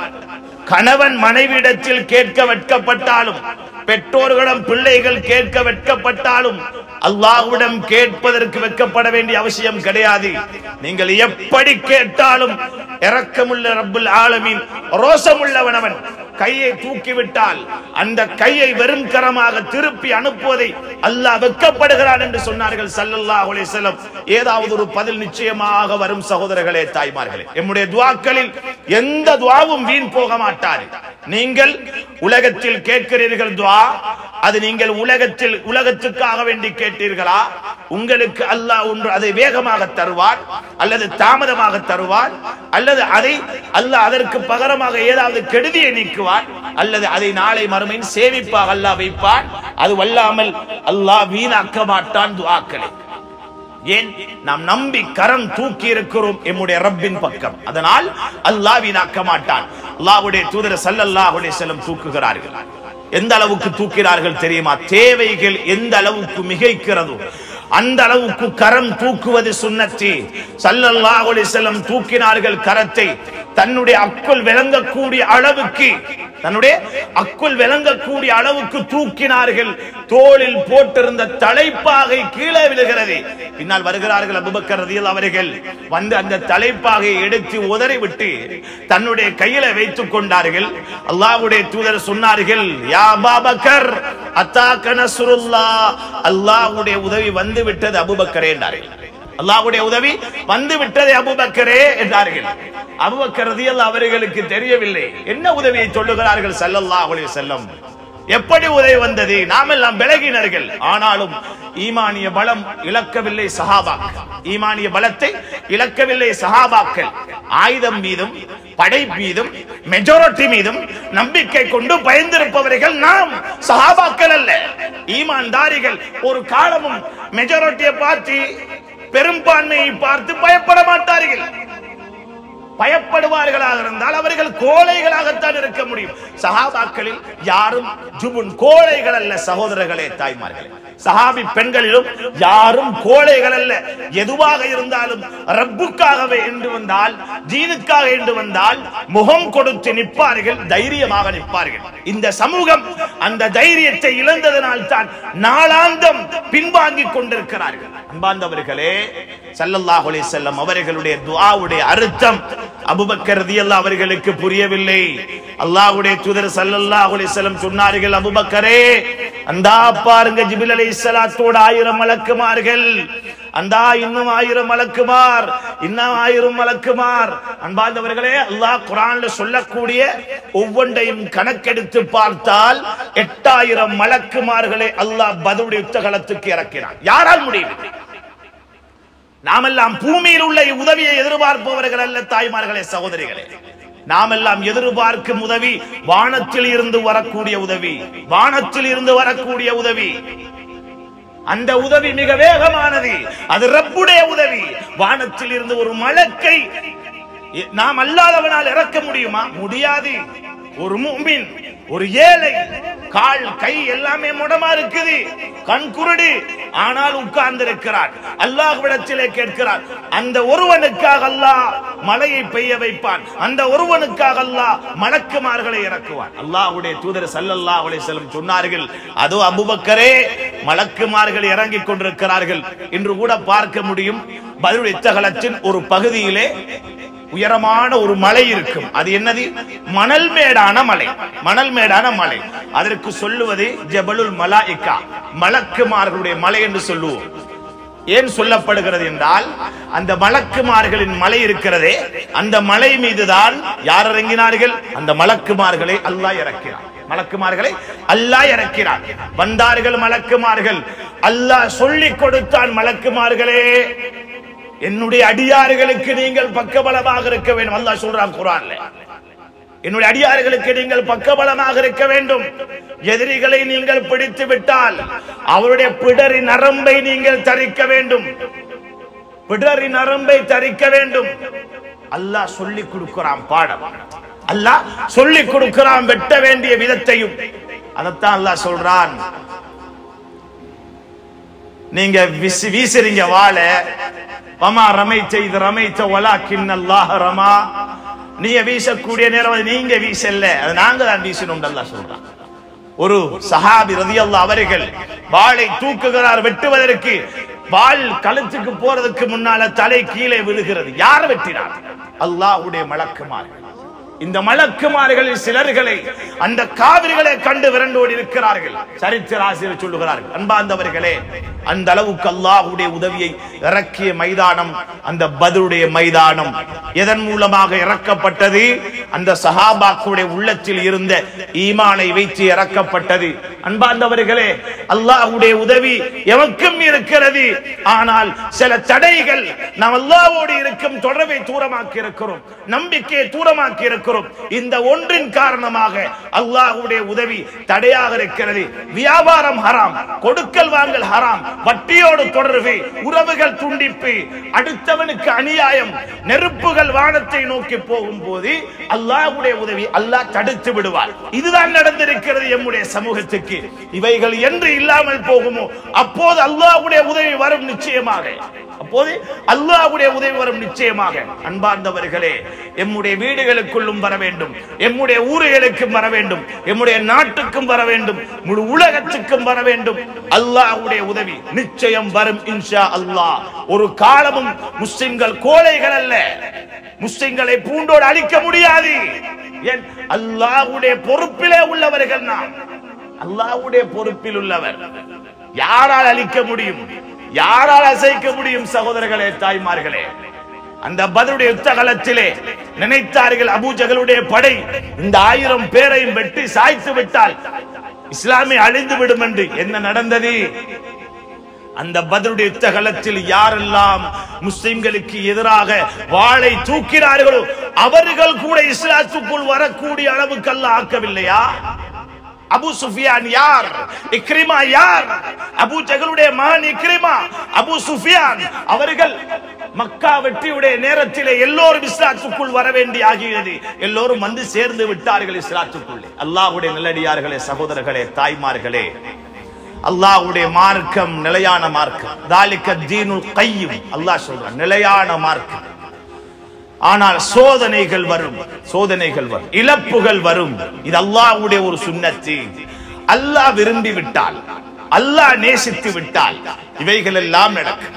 கணவன் மனைவியிடத்தில் கேட்க வெட்கப்பட்டாலும் பெற்றோர்களிடம் பிள்ளைகள் கேட்க வெட்கப்பட்டாலும் அல்லாஹ்விடம் கேட்பதற்கு வெட்கப்பட வேண்டிய அவசியம் கிடையாது நீங்கள் எப்படி கேட்டாலும் இரக்கமுள்ள ரப்புல் ஆலமீன் ரோசமுள்ளவன் அவன் கையை தூக்கிவிட்டால் அந்த கையை வெறும் கரமாக திருப்பி அனுப்புவதை அல்லாஹ் வெட்கப்படுகிறான் என்று சொன்னார்கள் ஸல்லல்லாஹு அலைஹி வஸல்லம் ஏதாவது ஒரு பதில் நிச்சயமாக வரும் சகோதரர்களே தாய்மார்களே எம்முடைய துஆக்களில் எந்த துஆவும் வீண் போக மாட்டாது நீங்கள் உலகத்தில் கேட்கிறீர்கள் துஆ அது நீங்கள் உலகத்தில் உலகத்துக்காக வேண்டி கேட்டீர்களா உங்களுக்கு அல்லாஹ் ஒன்று அதை வேகமாக தருவார் அல்லது தாமதமாக தருவார் அல்லது அதை அல்லாஹ் அதற்கு பகரமாக ஏதாவது கெடுதியை நீக்குவார் அல்லது அதை நாளை மறுமையின் சேமிப்பாக அல்லாஹ் வைப்பான் அது வல்லாமல் அல்லாஹ் வீணாக்க மாட்டான் துஆக்களை ஏன் நாம் நம்பி கரம் தூக்கி இருக்கிறோம் எம்முடைய ரப்பின் பக்கம் அதனால் அல்லாஹ் வீணாக்க மாட்டான் அல்லாஹ்வுடைய தூதர் ஸல்லல்லாஹு அலைஹி வஸல்லம் தூக்குகிறார்கள் எந்த அளவுக்கு தூக்கினார்கள் தெரியுமா தேவைகள் எந்த அளவுக்கு மிகைக்கிறதோ அந்த அளவுக்கு கரம் தூக்குவது சுன்னத்தி ஸல்லல்லாஹு அலைஹி வஸல்லம் தூக்கினார்கள் கரத்தை தன்னுடைய அக்குள் விளங்கக்கூடிய அளவுக்கு தன்னுடைய அக்குள் விளங்கக்கூடிய அளவுக்கு தூக்கினார்கள் தோளில் போட்டிருந்த தலைப்பாகை கீழே விழுகிறது பின்னால் வருகிறார்கள் அபுபக்கர் ரலியல்லாஹு அவர்கள் வந்து அந்த தலைப்பாகையை எடுத்து உதறி விட்டு தன்னுடைய கையில வைத்துக் கொண்டார்கள் அல்லாஹ்வுடைய தூதர் சொன்னார்கள் யா அபூபக்கர் அத்தாக்க நஸ்ருல்லாஹ் அல்லாஹ்வுடைய உதவி வந்து விட்டது அபூபக்கரே என்றார்கள் அல்லாஹ்வுடைய உதவி வந்து விட்டது அபூபக்கரே என்றார்கள் அபூபக்கர் ரலியல்லாஹு அவர்களுக்கு தெரியவில்லை என்ன உதவியை சொல்லுகிறார்கள் ஸல்லல்லாஹு அலைஹி வஸல்லம் எப்படி உதவி வந்தது நாமெல்லாம் விலகினர்கள் ஆனாலும் ஈமானிய பலம் இழக்கவில்லை சஹாபாக்கள் ஈமானிய பலத்தை இழக்கவில்லை சஹாபாக்கள் ஆயுதம் மீதும் படை மீதும் மெஜாரிட்டி மீதும் நம்பிக்கை கொண்டு பயந்திருப்பவர்கள் நாம் சஹாபாக்கள் அல்ல ஈமான்தாரிகள் ஒரு காலமும் மெஜாரிட்டியை பார்த்து பெரும்பான்மையை பார்த்து பயப்பட மாட்டார்கள் பயப்படுவார்களாக இருந்தால் அவர்கள் கோழைகளாகத்தான் இருக்க முடியும் சஹாபாக்களில் யாரும் ஜுபுன் கோழைகள் அல்ல சகோதரர்களே தாய்மார்களே சஹாபி பெண்களிலும் யாரும் கோழைகள் அல்ல எதுவாக இருந்தாலும் ரப்புக்காகவே என்று வந்தால் ஜீனுக்காக என்று வந்தால் முகம் கொடுத்து நிற்பார்கள் தைரியமாக நிற்பார்கள் இந்த சமூகம் அந்த தைரியத்தை இழந்ததனால் தான் நாளாந்தம் பின்வாங்கிக் கொண்டிருக்கிறார்கள் அன்பார்ந்தவர்களே ஸல்லல்லாஹு அலைஹி வஸல்லம் அவர்களுடைய துஆவுடைய அர்த்தம் அபூபக்கர் ரலியல்லாஹு அவர்களுக்கு புரியவில்லை அல்லாஹ்வுடைய தூதர் ஸல்லல்லாஹு அலைஹி வஸல்லம் சொன்னார்கள் அபூபக்கரே அந்தா பாருங்க ஜிப்ரீல் அலைஹிஸ்ஸலாத்தோட ஆயிரம் மலக்குமார்கள் அந்தா இன்னும் ஆயிரம் மலக்குமார் இன்னும் ஆயிரம் மலக்குமார் அன்பார்ந்தவர்களே அல்லாஹ் குர்ஆன்ல சொல்லக்கூடிய ஒவ்வொன்றையும் கணக்கெடுத்து பார்த்தால் எட்டாயிரம் மலக்குமார்களை அல்லாஹ் பதுடைய யுத்தகலத்துக்கு இறக்கினான் யாரால் முடியும் நாமெல்லாம் பூமியில் உள்ள உதவியை எதிர்பார்ப்பவர்கள் அல்ல தாய்மார்களே சகோதரிகளே நாமெல்லாம் எதிர்பார்க்கும் உதவி வானத்தில் இருந்து வரக்கூடிய உதவி வானத்தில் இருந்து வரக்கூடிய உதவி அந்த உதவி மிக வேகமானது அது ரப்புடைய உதவி வானத்தில் இருந்து ஒரு மலக்கை நாம் அல்லாதவனால் இறக்க முடியுமா முடியாது ஒரு மூமின் ஒரு ஏழை கால் கை எல்லாமே முடமா இருக்குது கண் குருடு ஆனால் உட்கார்ந்து இருக்கிறார் அல்லாஹ்விடத்திலே கேட்கிறார் அந்த ஒருவனுக்காக அல்லாஹ் மழையை பெய்ய வைப்பான் அந்த ஒருவனுக்காக அல்லாஹ் மலக்குமார்களை இறக்குவான் அல்லாஹ்வுடைய தூதர் ஸல்லல்லாஹு அலைஹி வஸல்லம் சொன்னார்கள் அதோ அபூபக்கரே மலக்குமார்கள் இறங்கிக் கொண்டிருக்கிறார்கள் என்று கூட பார்க்க முடியும் பதில் இத்தகலத்தின் ஒரு பகுதியிலே உயரமான ஒரு மலை இருக்கும் அது என்னது மணல் மேடான மலை மணல் மேடான மலை அதற்கு சொல்லுவது ஜபலுல் மலாயிக்கா மலக்குமார்களுடைய மலை என்று சொல்லுவோம் ஏன் சொல்லப்படுகிறது என்றால் அந்த மலக்குமார்களின் மலை இருக்கிறதே அந்த மலை மீதுதான் யார் இறங்கினார்கள் அந்த மலக்குமார்களை அல்லாஹ் இறக்கிறார் மலக்குமார்களை அல்லாஹ் இறக்கிறார் வந்தார்கள் மலக்குமார்கள் அல்லாஹ் சொல்லிக் கொடுத்தான் மலக்குமார்களே என்னுடைய அடியார்களுக்கு நீங்கள் பக்கபலமாக இருக்க வேண்டும் அல்லாஹ் சொல்றான் குரான்ல என்னுடைய அடியார்களுக்கு நீங்கள் பக்கபலமாக இருக்க வேண்டும் எதிரிகளை நீங்கள் பிடித்து விட்டால் அவருடைய பிடரி நரம்பை நீங்கள் தரிக்க வேண்டும் பிடரி நரம்பை தரிக்க வேண்டும் அல்லாஹ் சொல்லிக் கொடுக்கிறான் பாடம் அல்லாஹ் சொல்லிக் கொடுக்கிறான் வெட்ட வேண்டிய விதத்தையும் அதைத்தான் அல்லாஹ் சொல்றான் நீங்க விசி வீசுறீங்க வாழ வமா ரமைத்த இது ரமைத்த வலாக்கின் அல்லாஹ் ரமா நீங்க வீசக்கூடிய நேரம் அது நீங்க வீசல்ல அது நாங்க தான் வீசணும் அல்லாஹ் சொல்றான் ஒரு சஹாபி ரதியல்லாஹ் அவர்கள் வாளை தூக்குகிறார் வெட்டுவதற்கு வாள் கழுத்துக்கு போறதுக்கு முன்னால தலை கீழே விழுகிறது யார் வெட்டினார் அல்லாஹ்வுடைய மலக்குமார்கள் இந்த மலக்குமார்களில் சிலர்களை அந்த காவிரிகளை கண்டு விரண்டோடி இருக்கிறார்கள் சரித்திர ஆசிரியர் சொல்லுகிறார்கள் அன்பார்ந்தவர்களே அந்த அளவுக்கு அல்லாஹ்வுடைய உதவியை இறக்கிய மைதானம் அந்த பதருடைய மைதானம் எதன் மூலமாக இறக்கப்பட்டது அந்த சஹாபாக்களுடைய உள்ளத்தில் இருந்த ஈமானை வைத்து இறக்கப்பட்டது அன்பார்ந்தவர்களே அல்லாஹ்வுடைய உதவி எமக்கும் இருக்கிறது ஆனால் சில தடைகள் நாம் அல்லாஹ்வோடு இருக்கும் தொடர்பை தூரமாக்கி இருக்கிறோம் நம்பிக்கையை தூரமாக்கி இருக்கிறோம் இந்த ஒன்றின் காரணமாக அல்லாஹ்வுடைய உதவி தடையாக இருக்கிறது வியாபாரம் ஹராம் கொடுக்கல் வாங்கல் ஹராம் வட்டியோடு தொடர்பு உறவுகள் துண்டிப்பு அடுத்தவனுக்கு அநியாயம் நெருப்புகள் வானத்தை நோக்கி போகும்போது அல்லாஹ்வுடைய உதவி அல்லாஹ் தடுத்து விடுவார் இதுதான் நடந்திருக்கிறது எம்முடைய சமூகத்துக்கு இவைகள் என்று இல்லாமல் போகுமோ அப்போது அல்லாஹ்வுடைய உதவி வரும் நிச்சயமாக அப்போது அல்லாஹ்வுடைய உதவி வரும் நிச்சயமாக அன்பார்ந்தவர்களே எம்முடைய வீடுகளுக்குள்ளும் வர வேண்டும் எம்முடைய ஊர்களுக்கும் வர வேண்டும் எம்முடைய நாட்டுக்கும் வர வேண்டும் முழு உலகத்துக்கும் வர வேண்டும் அல்லாஹ்வுடைய உதவி நிச்சயம் வரும் இன்ஷா அல்லாஹ் ஒரு காலமும் முஸ்லிம்கள் கோழைகள் அல்ல முஸ்லிம்களை பூண்டோடு அழிக்க முடியாது ஏன் அல்லாஹ்வுடைய பொறுப்பிலே உள்ளவர்கள் நாம் அல்லாஹ்வுடைய பொறுப்பில் உள்ளவர் யாரால் அழிக்க முடியும் யாரால் அசைக்க முடியும் சகோதரர்களே தாய்மார்களே அந்த பதருடைய யுத்த காலத்திலே நினைத்தார்கள் அபூஜகளுடைய படை இந்த ஆயிரம் பேரையும் வெட்டி சாய்த்து விட்டால் இஸ்லாமை அழிந்து விடும் என்று என்ன நடந்தது அந்த பதருடைய யுத்த காலத்தில் யாரெல்லாம் முஸ்லிம்களுக்கு எதிராக வாளை தூக்கினார்களோ அவர்கள் கூட இஸ்லாத்துக்குள் வரக்கூடிய அளவுக்கு அல்லாஹ் ஆக்கவில்லையா அபு சுஃபியான் யார் இக்ரிமா யார் அபு ஜகலுடைய மகன் இக்ரிமா அபு சுஃபியான் அவர்கள் மக்கா வெற்றியுடைய நேரத்திலே எல்லோரும் இஸ்லாத்துக்குள் வர வேண்டி ஆகியது எல்லோரும் வந்து சேர்ந்து விட்டார்கள் இஸ்லாத்துக்குள்ளே அல்லாஹ்வுடைய நல்லடியார்களே சகோதரர்களே தாய்மார்களே அல்லாஹ்வுடைய மார்க்கம் நிலையான மார்க்கம் தாலிக்க தீனுல் கையும் அல்லாஹ் சொல்றான் நிலையான மார்க்கம் ஆனால் சோதனைகள் வரும் சோதனைகள் வரும் இழப்புகள் வரும் இது அல்லாஹ்வுடைய ஒரு சுன்னத்து அல்லாஹ் விரும்பி விட்டால் அல்லாஹ் நேசித்து விட்டால் இவைகள் எல்லாம் நடக்கும்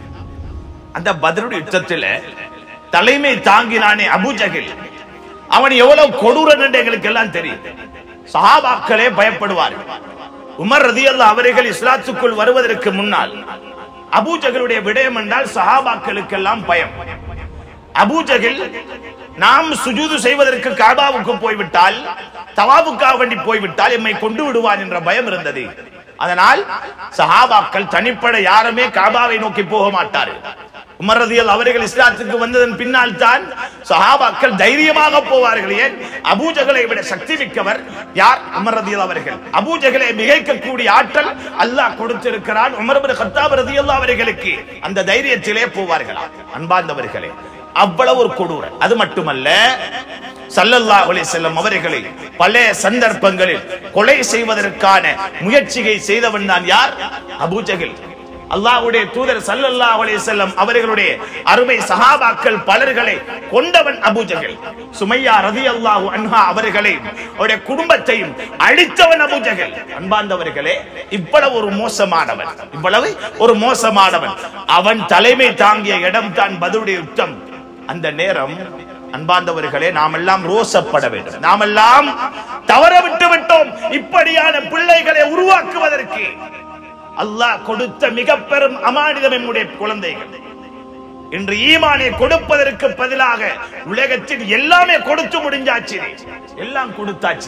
அந்த பத்ருடைய யுத்தத்தில் தலைமை தாங்கினானே அபூஜகில் அவன் எவ்வளவு கொடூரன் என்று எங்களுக்கு எல்லாம் தெரியும் சஹாபாக்களே பயப்படுவார்கள் உமர் ரதியல்லா அவர்கள் இஸ்லாத்துக்குள் வருவதற்கு முன்னால் அபூஜகளுடைய விடயம் என்றால் சஹாபாக்களுக்கெல்லாம் பயம் அபூஜகில் நாம் சுஜூது செய்வதற்கு காபாவுக்கு போய்விட்டால் தவாபுக்காக வேண்டி போய்விட்டால் எம்மை கொண்டு விடுவான் என்ற பயம் இருந்தது அதனால் சஹாபாக்கள் தனிப்பட யாருமே காபாவை நோக்கி போக மாட்டார்கள் உமர் ரதியல் அவர்கள் இஸ்லாத்துக்கு வந்ததன் பின்னால் தான் சஹாபாக்கள் தைரியமாக போவார்கள் ஏன் அபூஜகளை விட சக்தி மிக்கவர் யார் உமர் ரதியல் அவர்கள் அபூஜகளை மிகைக்கக்கூடிய ஆற்றல் அல்லாஹ் கொடுத்திருக்கிறான் உமர் பின் கத்தாப் ரதியல் அவர்களுக்கு அந்த தைரியத்திலே போவார்களா அன்பார்ந்தவர்களே அவ்வளவு ஒரு கொடூர அது மட்டுமல்ல சல்லல்லாஹு அலைஹி வஸல்லம் அவர்களை பல சந்தர்ப்பங்களில் கொலை செய்வதற்கான முயற்சியை செய்தவன் தான் யார் அபூஜகில் அல்லாஹ்வுடைய தூதர் சல்லல்லாஹு அலைஹி வஸல்லம் அவர்களுடைய அருமை சஹாபாக்கள் பலர்களை கொண்டவன் அபூஜகல் சுமையா ரலியல்லாஹு அன்ஹா அவர்களை அவருடைய குடும்பத்தையும் அழித்தவன் அபூஜகல் அன்பார்ந்தவர்களே இவ்வளவு ஒரு மோசமானவன் இவ்வளவு ஒரு மோசமானவன் அவன் தலைமை தாங்கிய இடம் தான் பதுடைய யுத்தம் அந்த நேரம் அன்பார்ந்தவர்களே நாம் எல்லாம் ரோசப்பட வேண்டும் நாம் எல்லாம் தவற விட்டு விட்டோம் இப்படியான பிள்ளைகளை உருவாக்குவதற்கு அல்லாஹ் கொடுத்த மிக பெரும் அமானிதம் நம்முடைய குழந்தைகள் இன்று ஈமானை கொடுப்பதற்கு பதிலாக உலகத்தில் எல்லாமே கொடுத்து முடிஞ்சாச்சு எல்லாம் கொடுத்தாச்சு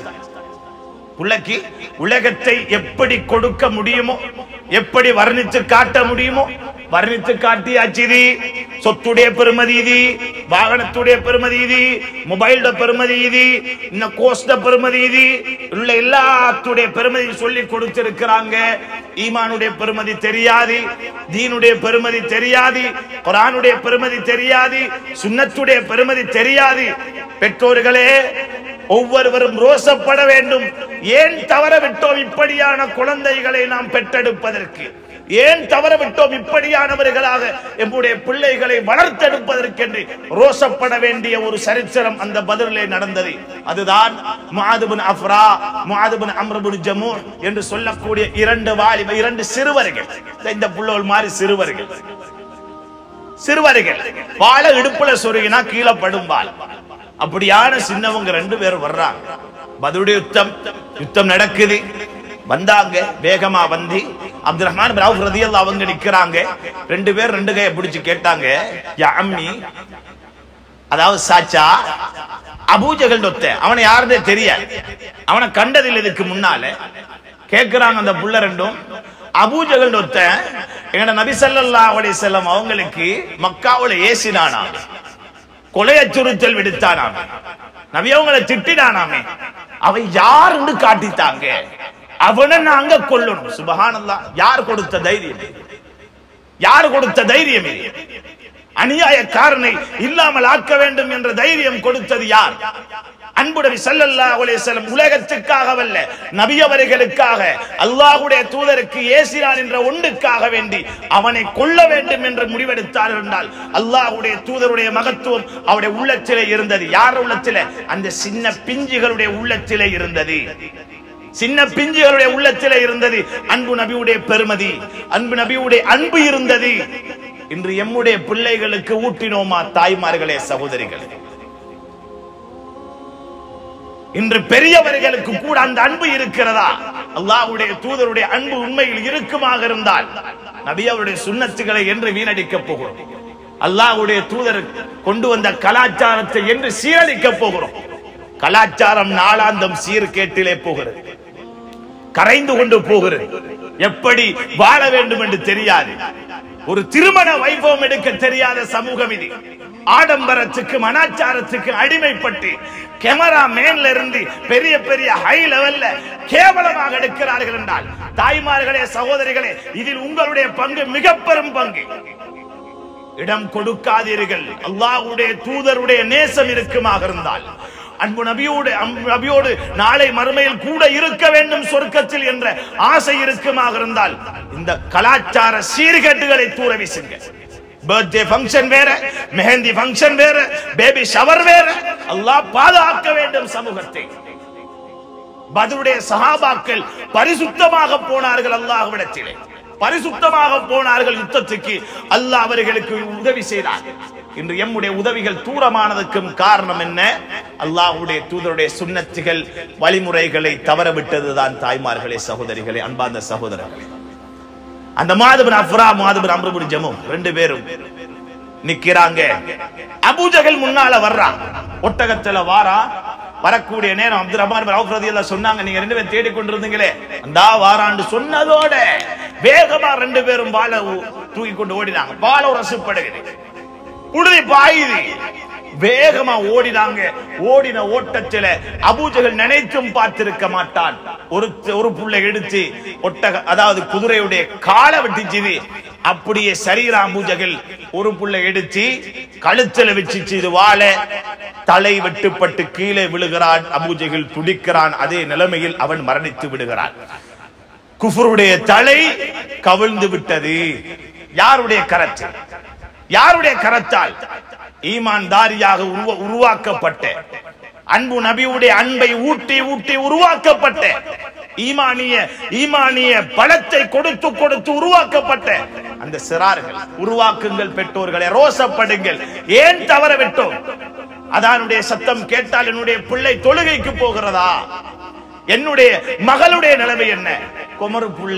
உலகி உலகத்தை எப்படி கொடுக்க முடியுமோ எப்படி வர்ணித்து காட்ட முடியுமோ வர்ணித்து காட்டியாச்சு இது சொத்துடைய பெருமதி இது வாகனத்துடைய பெருமதி இது மொபைலோட பெருமதி இது இன்னும் கோஸ்ட பெருமதி இது உள்ள எல்லாத்துடைய பெருமதி சொல்லி கொடுத்திருக்கிறாங்க ஈமானுடைய பெருமதி தெரியாது தீனுடைய பெருமதி தெரியாது குரானுடைய பெருமதி தெரியாது சுன்னத்துடைய பெருமதி தெரியாது பெற்றோர்களே ஒவ்வொருவரும் ரோசப்பட வேண்டும் ஏன் தவற விட்டோம் இப்படியான குழந்தைகளை நாம் பெற்றெடுப்பதற்கு ஏன் தவற விட்டோம் இப்படியானவர்களாக எம்முடைய பிள்ளைகளை வளர்த்தெடுப்பதற்கென்று ரோசப்பட வேண்டிய ஒரு சரித்திரம் அந்த பதிலே நடந்தது அதுதான் முஆதுபின் அஃப்ரா முஆதுபின் அம்ரபுன் ஜமூ என்று சொல்லக்கூடிய இரண்டு வாலிப இரண்டு சிறுவர்கள் இந்த புள்ளோல் மாதிரி சிறுவர்கள் சிறுவர்கள் வாழ இடுப்புல சொருகினா கீழே படும் வாள் அப்படியான சின்னவங்க ரெண்டு பேரும் வர்றாங்க பதுடைய யுத்தம் யுத்தம் நடக்குது வந்தாங்க வேகமா வந்து அப்துல் ரஹ்மான் ரவுஃப் ரதியல்லாஹு அவங்க நிக்கிறாங்க ரெண்டு பேர் ரெண்டு கையை பிடிச்சு கேட்டாங்க யா அம்மி அதாவது சாச்சா அபூஜகல் ஒத்த அவனை யாருன்னே தெரியாது அவனை கண்டதில்லை இதுக்கு முன்னால கேக்குறாங்க அந்த புள்ள ரெண்டும் அபூஜகல் ஒத்த எங்கட நபி ஸல்லல்லாஹு அலைஹி வஸல்லம் அவங்களுக்கு மக்காவுல ஏசினானாம் கொலை அச்சுறுத்தல் விடுத்தானாம் நபி அவங்கள திட்டினானாமே அவன் யாருன்னு காட்டித்தாங்க அவனை நாங்க கொல்லணும் சுபஹானல்லாஹ் யார் கொடுத்த தைரியம் யார் கொடுத்த தைரியம் இது அநியாயக்காரனை இல்லாமல் ஆக்க வேண்டும் என்ற தைரியம் கொடுத்தது யார் அன்புடவி ஸல்லல்லாஹு அலைஹி வஸல்லம் உலகத்துக்காகவல்ல நபி அவர்களுக்காக அல்லாஹ்வுடைய தூதருக்கு ஏசினான் என்ற ஒன்றுக்காக வேண்டி அவனை கொல்ல வேண்டும் என்று முடிவெடுத்தார் என்றால் அல்லாஹ்வுடைய தூதருடைய மகத்துவம் அவருடைய உள்ளத்திலே இருந்தது யார் உள்ளத்திலே அந்த சின்ன பிஞ்சுகளுடைய உள்ளத்திலே இருந்தது சின்ன பிஞ்சுகளுடைய உள்ளத்திலே இருந்தது அன்பு நபியுடைய பெருமதி அன்பு நபியுடைய அன்பு இருந்தது இன்று எம்முடைய பிள்ளைகளுக்கு ஊட்டினோமா தாய்மார்களே சகோதரிகளே இன்று பெரியவர்களுக்கு கூட அந்த அன்பு இருக்கிறதா அல்லாஹ்வுடைய தூதருடைய அன்பு உண்மையில் இருக்குமாக இருந்தால் நபி அவருடைய சுண்ணத்துகளை என்று வீணடிக்க போகிறோம் அல்லாஹ்வுடைய தூதர் கொண்டு வந்த கலாச்சாரத்தை என்று சீரழிக்க போகிறோம் கலாச்சாரம் நாளாந்தம் சீர்கேட்டிலே போகிறது கரைந்து கொண்டு போகிறது எப்படி வாழ வேண்டும் என்று தெரியாது ஒரு திருமண வைபவம் எடுக்க தெரியாத சமூகம் இது ஆடம்பரத்துக்கு மனாச்சாரத்துக்கு அடிமைப்பட்டு கேமரா மேன்ல இருந்து பெரிய பெரிய ஹை லெவல்ல கேவலமாக எடுக்கிறார்கள் என்றால் தாய்மார்களே சகோதரிகளே இதில் உங்களுடைய பங்கு மிக பெரும் பங்கு இடம் கொடுக்காதீர்கள் அல்லாஹ்வுடைய தூதருடைய நேசம் இருக்குமாக இருந்தால் அன்பு நபியோடு அன்பு நபியோடு நாளை மறுமையில் கூட இருக்க வேண்டும் சொர்க்கத்தில் என்ற ஆசை இருக்குமாக இருந்தால் இந்த கலாச்சார சீர்கேட்டுகளை தூர வீசுங்க பர்த்டே ஃபங்க்ஷன் வேற மெஹந்தி ஃபங்க்ஷன் வேற பேபி ஷவர் வேற அல்லாஹ் பாதுகாக்க வேண்டும் சமூகத்தை பதருடைய சஹாபாக்கள் பரிசுத்தமாக போனார்கள் அல்லாஹ்விடத்திலே பரிசுத்தமாக போனார்கள் யுத்தத்துக்கு அல்லாஹ் அவர்களுக்கு உதவி செய்தார் இன்று எம்முடைய உதவிகள் தூரமானதுக்கும் காரணம் என்ன அல்லாஹ்வுடைய தூதருடைய சுன்னத்துகள் வழிமுறைகளை தவற விட்டதுதான் தாய்மார்களே சகோதரிகளே அன்பார்ந்த சகோதரர்களே அந்த மாதவன் அஃப்ரா மாதவன் அம்ரபுரி ஜமு ரெண்டு பேரும் நிக்கிறாங்க அபூஜகல் முன்னால வர்றான் ஒட்டகத்துல வாரா வரக்கூடிய நேரம் அப்துல் ரஹ்மான் ரவுஃப் ரலியல்லாஹு சொன்னாங்க நீங்க ரெண்டு பேரும் தேடிக் கொண்டிருந்தீங்களே அந்தா வாராண்டு சொன்னதோட வேகமா ரெண்டு பேரும் வாழை தூக்கி கொண்டு ஓடினாங்க வாழை ரசுப்படுகிறது உடனே பாயுது வேகமா ஓடினாங்க ஓடின ஓட்டத்தில அபூஜகல் நினைத்தும் பார்த்திருக்க மாட்டான் ஒரு ஒரு புள்ளை எடுத்து ஒட்டக அதாவது குதிரையுடைய காலை வெட்டிச்சுது அப்படியே சரீரா அபூஜகல் ஒரு புள்ளை எடுத்து கழுத்துல வச்சுச்சு இது வாழ தலை வெட்டுப்பட்டு கீழே விழுகிறான் அபூஜகல் துடிக்கிறான் அதே நிலைமையில் அவன் மரணித்து விடுகிறான் குஃபருடைய தலை கவிழ்ந்து விட்டது யாருடைய கரத்து யாருடைய கரத்தால் ஈமான்தாரியாக உருவ- உருவாக்கப்பட்ட அன்பு நபியுடைய அன்பை ஊட்டி ஊட்டி உருவாக்கப்பட்ட ஈமானிய ஈமானிய பலத்தை கொடுத்து கொடுத்து உருவாக்கப்பட்ட அந்த சிறார்கள் உருவாக்குங்கள் பெற்றோர்களை ரோசப்படுங்கள் ஏன் தவற விட்டோம் அதானுடைய சத்தம் கேட்டால் என்னுடைய பிள்ளை தொழுகைக்கு போகிறதா என்னுடைய மகளுடைய நிலைமை என்ன குமரு புள்ள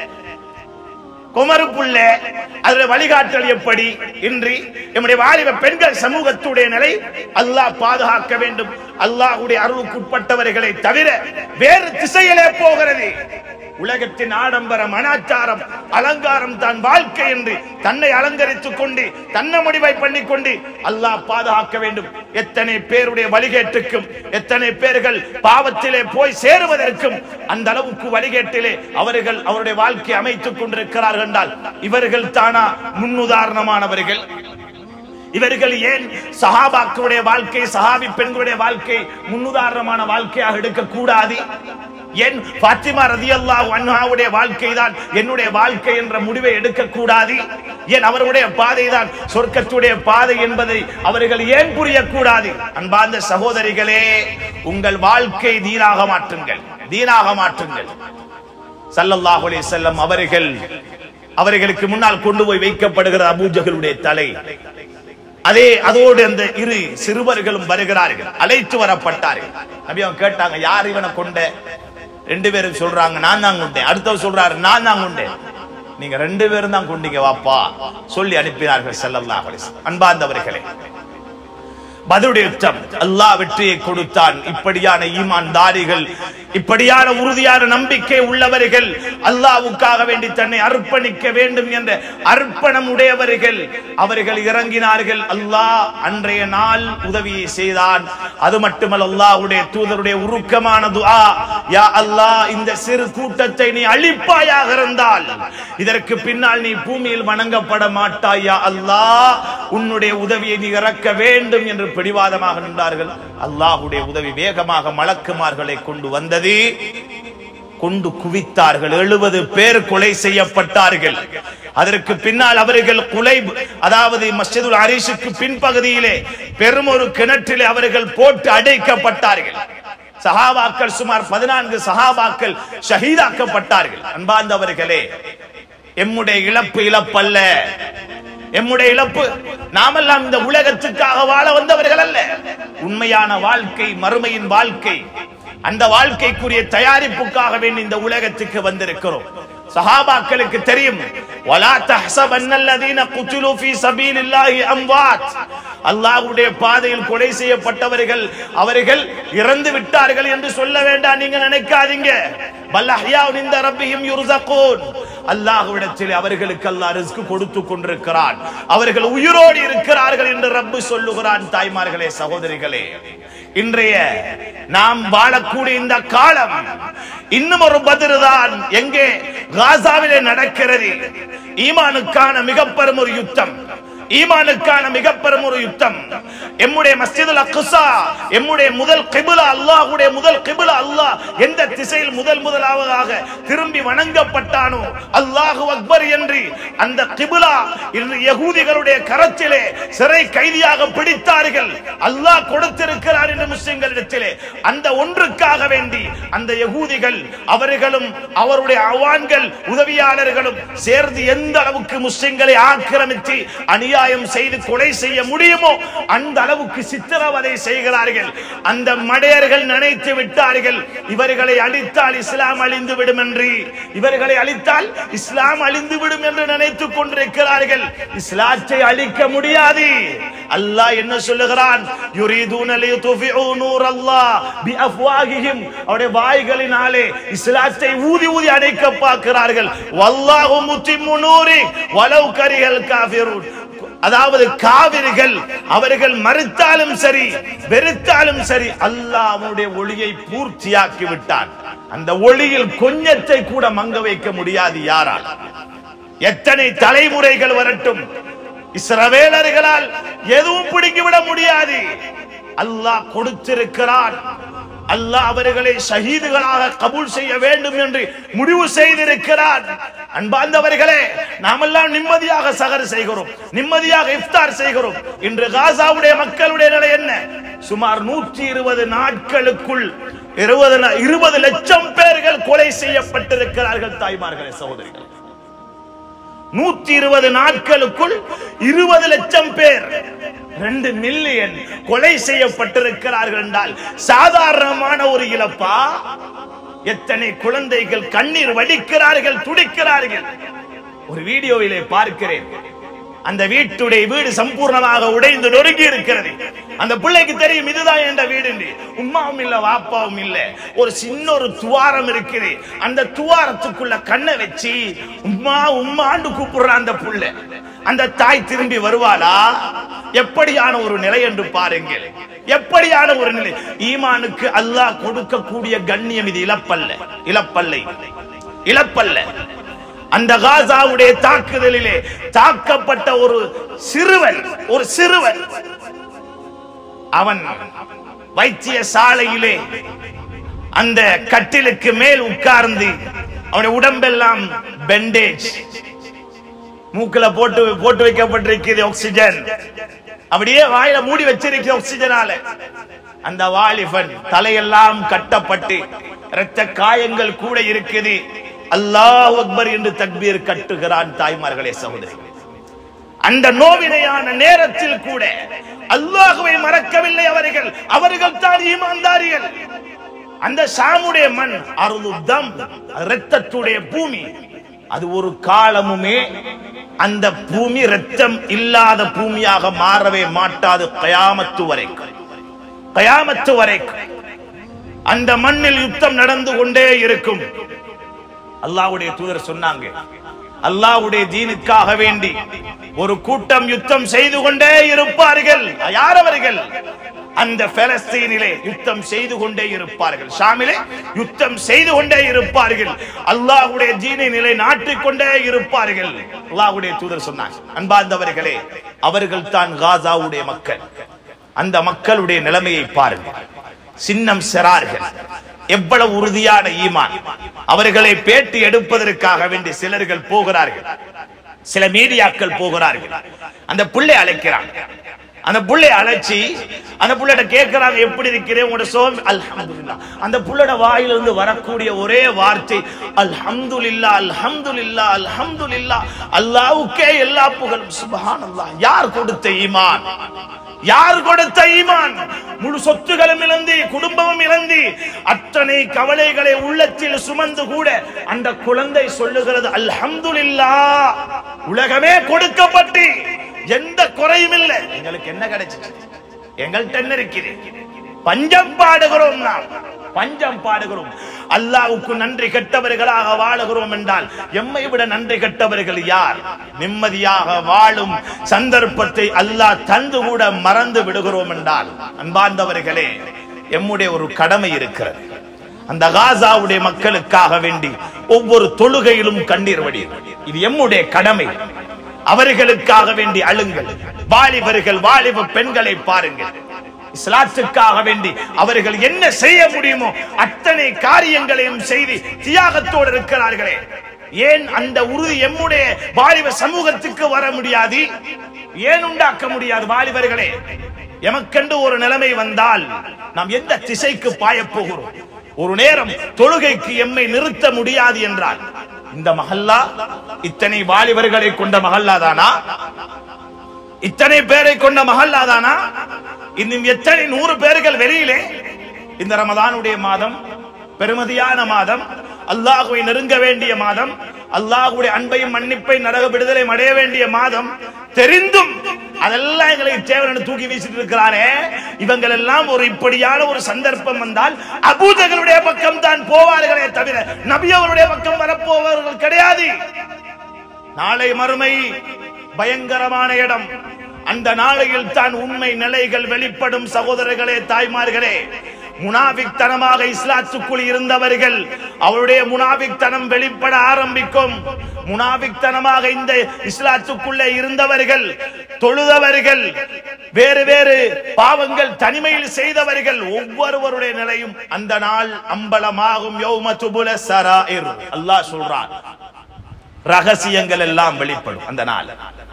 குமரு புள்ள அதுல வழிகாட்டல் எப்படி இன்றி நம்முடைய வாலிப பெண்கள் சமூகத்துடைய நிலை அல்லாஹ் பாதுகாக்க வேண்டும் அல்லாஹ்வுடைய அருளுக்குட்பட்டவர்களை தவிர வேறு திசையிலே போகிறது உலகத்தின் ஆடம்பரம் அனாச்சாரம் அலங்காரம் தான் வாழ்க்கை என்று தன்னை அலங்கரித்துக் கொண்டு தன்னை முடிவை பண்ணிக்கொண்டு அல்லாஹ் பாதுகாக்க வேண்டும் எத்தனை பேருடைய வழிகேட்டுக்கும் எத்தனை பேர்கள் பாவத்திலே போய் சேருவதற்கும் அந்த அளவுக்கு வழிகேட்டிலே அவர்கள் அவருடைய வாழ்க்கை அமைத்துக் கொண்டிருக்கிறார்கள் என்றால் இவர்கள் தானா முன்னுதாரணமானவர்கள் இவர்கள் ஏன் சஹாபாக்களுடைய வாழ்க்கை சஹாபி பெண்களுடைய வாழ்க்கை முன்னுதாரணமான வாழ்க்கையாக எடுக்கக்கூடாது ஏன் பாத்திமா ரதியல்லாஹு அன்ஹாவுடைய வாழ்க்கை தான் என்னுடைய வாழ்க்கை என்ற முடிவை எடுக்கக்கூடாது ஏன் அவருடைய பாதை தான் சொர்க்கத்துடைய பாதை என்பதை அவர்கள் ஏன் புரியக்கூடாது அன்பார்ந்த சகோதரிகளே உங்கள் வாழ்க்கை தீனாக மாற்றுங்கள் தீனாக மாற்றுங்கள் ஸல்லல்லாஹு அலைஹி வஸல்லம் அவர்கள் அவர்களுக்கு முன்னால் கொண்டு போய் வைக்கப்படுகிற அபூஜகளுடைய தலை அதே அதோடு அந்த இரு சிறுவர்களும் வருகிறார்கள் அழைத்து வரப்பட்டார்கள் நபி அவங்க கேட்டாங்க யார் இவனை கொண்ட ரெண்டு பேரும் சொல்றாங்க நான் தான் கொண்டேன் அடுத்தவர் சொல்றாரு நான் தான் கொண்டேன் நீங்க ரெண்டு பேரும் தான் கொண்டீங்க வாப்பா சொல்லி அனுப்பினார்கள் ஸல்லல்லாஹு அலைஹி வஸல்லம் அன்பார்ந்தவர்களே பதுடைய யுத்தம் அல்லாஹ் வெற்றியை கொடுத்தான் இப்படியான ஈமான்தாரிகள் இப்படியான உறுதியான நம்பிக்கை உள்ளவர்கள் அல்லாஹ்வுக்காக வேண்டி தன்னை அர்ப்பணிக்க வேண்டும் என்ற அர்ப்பணம் உடையவர்கள் அவர்கள் இறங்கினார்கள் அல்லாஹ் அன்றைய நாள் உதவியை செய்தான் அது மட்டுமல்ல அல்லாஹ்வுடைய தூதருடைய உருக்கமான துஆ யா அல்லாஹ் இந்த சிறு கூட்டத்தை நீ அழிப்பாயாக இருந்தால் இதற்கு பின்னால் நீ பூமியில் வணங்கப்பட மாட்டாய் யா அல்லாஹ் உன்னுடைய உதவியை நீ இறக்க வேண்டும் என்று பிடிவாதமாக நின்றார்கள் அல்லாஹ்வுடைய உதவி வேகமாக மலக்குமார்களை கொண்டு வந்தது கொண்டு குவித்தார்கள் எழுபது பேர் கொலை செய்யப்பட்டார்கள் அதற்கு பின்னால் அவர்கள் குலை அதாவது மஸ்ஜிதுல் அரிஷுக்கு பின்பகுதியிலே பெரும் ஒரு கிணற்றிலே அவர்கள் போட்டு அடைக்கப்பட்டார்கள் சஹாபாக்கள் சுமார் பதினான்கு சஹாபாக்கள் ஷஹீதாக்கப்பட்டார்கள் அன்பார்ந்தவர்களே எம்முடைய இழப்பு இழப்பல்ல எம்முடைய இழப்பு நாமெல்லாம் இந்த உலகத்துக்காக வாழ வந்தவர்கள் அல்ல உண்மையான வாழ்க்கை மறுமையின் வாழ்க்கை அந்த வாழ்க்கைக்குரிய தயாரிப்புக்காக வேண்டி இந்த உலகத்துக்கு வந்திருக்கிறோம் சஹாபாக்களுக்கு தெரியும் வலா தஹ்சபன்னல்லதீன குத்திலு ஃபீ சபீலில்லாஹி அம்வாத் அல்லாஹ்வுடைய பாதையில் கொலை செய்யப்பட்டவர்கள் அவர்கள் இறந்து விட்டார்கள் என்று சொல்ல வேண்டாம் நீங்க நினைக்காதீங்க பல் அஹ்யாவுன் இந்த ரப்பிஹிம் யுர்ஸகூன் அல்லாஹ்விடத்தில் அவர்களுக்கு அல்லாஹ் ரிஸ்க் கொடுத்து கொண்டிருக்கிறான் அவர்கள் உயிரோடு இருக்கிறார்கள் என்று ரப்பு சொல்லுகிறான் தாய்மார்களே சகோதரிகளே இன்றைய நாம் வாழக்கூடிய இந்த காலம் இன்னும் ஒரு பதில் தான் எங்கே காசாவிலே நடக்கிறது ஈமானுக்கான மிக பெரும் ஒரு யுத்தம் ஈமானுக்கான மிக பெரும் ஒரு யுத்தம் எம்முடைய மஸ்ஜிதுல் அக்ஸா எம்முடைய முதல் கிபிலா அல்லாஹ்வுடைய முதல் கிபிலா அல்லாஹ் எந்த திசையில் முதல் முதலாவதாக திரும்பி வணங்கப்பட்டானோ அல்லாஹு அக்பர் என்று அந்த கிபிலா இன்று யகூதிகளுடைய கரத்திலே சிறை கைதியாக பிடித்தார்கள் அல்லாஹ் கொடுத்திருக்கிறார் என்று முஸ்லிம்களிடத்திலே அந்த ஒன்றுக்காக வேண்டி அந்த யகூதிகள் அவர்களும் அவருடைய அவான்கள் உதவியாளர்களும் சேர்ந்து எந்த அளவுக்கு முஸ்லிம்களை ஆக்கிரமித்து அநியாயம் செய்து கொலை செய்ய முடியுமோ அந்த அளவுக்கு சித்திரவதை செய்கிறார்கள் அந்த மடையர்கள் நினைத்து விட்டார்கள் இவர்களை அழித்தால் இஸ்லாம் அழிந்து விடும் என்று இவர்களை அழித்தால் இஸ்லாம் அழிந்து விடும் என்று நினைத்துக் கொண்டிருக்கிறார்கள் இஸ்லாத்தை அழிக்க முடியாது அல்லாஹ் என்ன சொல்லுகிறான் யுரீதுன லியுத்ஃபிஉ நூரல்லாஹ் பிஅஃவாஹிஹிம் அவருடைய வாய்களினாலே இஸ்லாத்தை ஊதி ஊதி அடைக்க பார்க்கிறார்கள் வல்லாஹு முத்திம்மு நூரி வலவ் கரிஹல் காஃபிரூன் அதாவது காவிரிகள் அவர்கள் மறுத்தாலும் சரி வெறுத்தாலும் சரி அல்லாஹ் அவனுடைய ஒளியை பூர்த்தியாக்கி விட்டான் அந்த ஒளியில் கொஞ்சத்தை கூட மங்க வைக்க முடியாது யாரால் எத்தனை தலைமுறைகள் வரட்டும் இஸ்ரவேலர்களால் எதுவும் பிடுங்கிவிட முடியாது அல்லாஹ் கொடுத்திருக்கிறான் அல்லாஹ் அவர்களை ஷஹீதுகளாக கபூல் செய்ய வேண்டும் என்று முடிவு செய்திருக்கிறார் அன்பார்ந்தவர்களே நாமெல்லாம் நிம்மதியாக சகர் செய்கிறோம் நிம்மதியாக இஃப்தார் செய்கிறோம் இன்று காசாவுடைய மக்களுடைய நிலை என்ன சுமார் நூற்றி இருபது நாட்களுக்குள் இருபது இருபது லட்சம் பேர்கள் கொலை செய்யப்பட்டிருக்கிறார்கள் தாய்மார்களே சகோதரிகள் நூத்தி இருபது நாட்களுக்குள் இருபது லட்சம் பேர் ரெண்டு மில்லியன் கொலை செய்யப்பட்டிருக்கிறார்கள் என்றால் சாதாரணமான ஒரு இழப்பா எத்தனை குழந்தைகள் கண்ணீர் வடிக்கிறார்கள் துடிக்கிறார்கள் ஒரு வீடியோவிலே பார்க்கிறேன் அந்த வீட்டுடைய வீடு சம்பூர்ணமாக உடைந்து நொறுங்கி இருக்கிறது அந்த பிள்ளைக்கு தெரியும் இதுதான் என்ற வீடு என்று. உம்மாவும் இல்ல வாப்பாவும் இல்ல ஒரு சின்ன ஒரு துவாரம் இருக்குது அந்த துவாரத்துக்குள்ள கண்ணை வச்சு உம்மா உம்மாண்டு கூப்பிடுற அந்த புள்ள அந்த தாய் திரும்பி வருவாளா எப்படியான ஒரு நிலை என்று பாருங்கள் எப்படியான ஒரு நிலை ஈமானுக்கு அல்லாஹ் கொடுக்கக்கூடிய கண்ணியம் இது இழப்பல்ல இழப்பல்லை இழப்பல்ல அந்த காசாவுடைய தாக்குதலிலே தாக்கப்பட்ட ஒரு சிறுவன் ஒரு சிறுவன் அவன் வைத்திய சாலையிலே அந்த கட்டிலுக்கு மேல் உட்கார்ந்து அவனுடைய உடம்பெல்லாம் பெண்டேஜ் மூக்குல போட்டு போட்டு வைக்கப்பட்டிருக்கிறது ஆக்சிஜன் அப்படியே வாயில மூடி வச்சிருக்கிற ஆக்சிஜனால அந்த வாலிபன் தலையெல்லாம் கட்டப்பட்டு இரத்த காயங்கள் கூட இருக்குது அல்லாஹ் அக்பர் என்று தக்பீர் கட்டுகிறான் தாய்மார்களே சகோதரி அந்த நோவினையான நேரத்தில் கூட அல்லாஹுவை மறக்கவில்லை அவர்கள் அவர்கள் தான் ஈமான்தாரிகள் அந்த சாமுடைய மண் அருளுத்தம் இரத்தத்துடைய பூமி அது ஒரு காலமுமே அந்த பூமி இரத்தம் இல்லாத பூமியாக மாறவே மாட்டாது கயாமத்து வரைக்கும் கயாமத்து வரைக்கும் அந்த மண்ணில் யுத்தம் நடந்து கொண்டே இருக்கும் அல்லாஹ்வுடைய தூதர் சொன்னாங்க அல்லாஹ்வுடைய தீனுக்காக வேண்டி ஒரு கூட்டம் யுத்தம் செய்து கொண்டே இருப்பார்கள் யார் அவர்கள் அந்த பெலஸ்தீனிலே யுத்தம் செய்து கொண்டே இருப்பார்கள் ஷாமிலே யுத்தம் செய்து கொண்டே இருப்பார்கள் அல்லாஹ்வுடைய தீனை நிலை நாட்டிக் கொண்டே இருப்பார்கள் அல்லாஹ்வுடைய தூதர் சொன்னார் அன்பார்ந்தவர்களே அவர்கள் தான் காசாவுடைய மக்கள் அந்த மக்களுடைய நிலைமையை பாருங்கள் சின்னம் செறார்கள் எவ்வளவு உறுதியான ஈமான் அவர்களை பேட்டி எடுப்பதற்காக வேண்டி சிலர்கள் போகிறார்கள் சில மீடியாக்கள் போகிறார்கள் அந்த புள்ளை அழைக்கிறாங்க அந்த புள்ளை அழைச்சி அந்த புள்ளைட கேட்கிறாங்க எப்படி இருக்கிறேன் உங்களோட சோம் அல்ஹம்துலில்லாஹ் அந்த புள்ளட வாயிலிருந்து வரக்கூடிய ஒரே வார்த்தை அல்ஹம்துலில்லாஹ் அல்ஹம்துலில்லாஹ் அல்ஹம்துலில்லாஹ் அல்லாஹ்வுக்கே எல்லா புகழும் சுப்ஹானல்லாஹ் யார் கொடுத்த ஈமான் யார் கொடுத்த ஈமான் முழு சொத்துகளும் இழந்து குடும்பமும் இழந்து அத்தனை கவலைகளை உள்ளத்தில் சுமந்து கூட அந்த குழந்தை சொல்லுகிறது அல்ஹம்துலில்லாஹ் உலகமே கொடுக்கப்பட்டு எந்த குறையும் இல்லை எங்களுக்கு என்ன கிடைச்சிச்சு எங்கள்கிட்ட என்ன இருக்குது பஞ்சம் பாடுகிறோம் நாம் பஞ்சம் பாடுகிறோம் அல்லாஹ்வுக்கு நன்றி கெட்டவர்களாக வாழுகிறோம் என்றால் எம்மை விட நன்றி கெட்டவர்கள் யார் நிம்மதியாக வாழும் சந்தர்ப்பத்தை அல்லாஹ் தந்து கூட மறந்து விடுகிறோம் என்றால் அன்பார்ந்தவர்களே எம்முடைய ஒரு கடமை இருக்கிறது அந்த காசாவுடைய மக்களுக்காக வேண்டி ஒவ்வொரு தொழுகையிலும் கண்ணீர் வடியும் இது எம்முடைய கடமை அவர்களுக்காக வேண்டி அழுங்கள் வாலிபர்கள் வாலிப பெண்களை பாருங்கள் இஸ்லாத்துக்காக வேண்டி அவர்கள் என்ன செய்ய முடியுமோ அத்தனை காரியங்களையும் செய்து தியாகத்தோடு இருக்கிறார்களே ஏன் அந்த உறுதி எம்முடைய வாலிப சமூகத்துக்கு வர முடியாது ஏன் உண்டாக்க முடியாது வாலிபர்களே எமக்கென்று ஒரு நிலைமை வந்தால் நாம் எந்த திசைக்கு பாயப் போகிறோம் ஒரு நேரம் தொழுகைக்கு எம்மை நிறுத்த முடியாது என்றால் இந்த மஹல்லா இத்தனை வாலிபர்களை கொண்ட மஹல்லா தானா இத்தனை பேரை கொண்ட மஹல்லா தானா இன்னும் எத்தனை நூறு பேர்கள் வெளியிலே இந்த ரமதானுடைய மாதம் பெருமதியான மாதம் அல்லாஹுவை நெருங்க வேண்டிய மாதம் அல்லாஹுடைய அன்பையும் மன்னிப்பை நரக விடுதலை அடைய வேண்டிய மாதம் தெரிந்தும் அதெல்லாம் எங்களை தேவன் தூக்கி வீசிட்டு இருக்கிறானே இவங்கள் எல்லாம் ஒரு இப்படியான ஒரு சந்தர்ப்பம் வந்தால் அபூஜகளுடைய பக்கம் தான் போவார்களே தவிர நபி அவருடைய பக்கம் வரப்போவர்கள் கிடையாது நாளை மறுமை பயங்கரமான இடம் அந்த நாளையில் தான் உண்மை நிலைகள் வெளிப்படும் சகோதரர்களே தாய்மார்களே முனாபிக்தனமாக இஸ்லாத்துக்குள் இருந்தவர்கள் அவருடைய முனாபிக்தனம் வெளிப்பட ஆரம்பிக்கும் முனாபிக்தனமாக இந்த இஸ்லாத்துக்குள்ளே இருந்தவர்கள் தொழுதவர்கள் வேறு வேறு பாவங்கள் தனிமையில் செய்தவர்கள் ஒவ்வொருவருடைய நிலையும் அந்த நாள் அம்பலமாகும் யௌம துபுல சராயிர் அல்லாஹ் சொல்றான் ரகசியங்கள் எல்லாம் வெளிப்படும் அந்த நாள்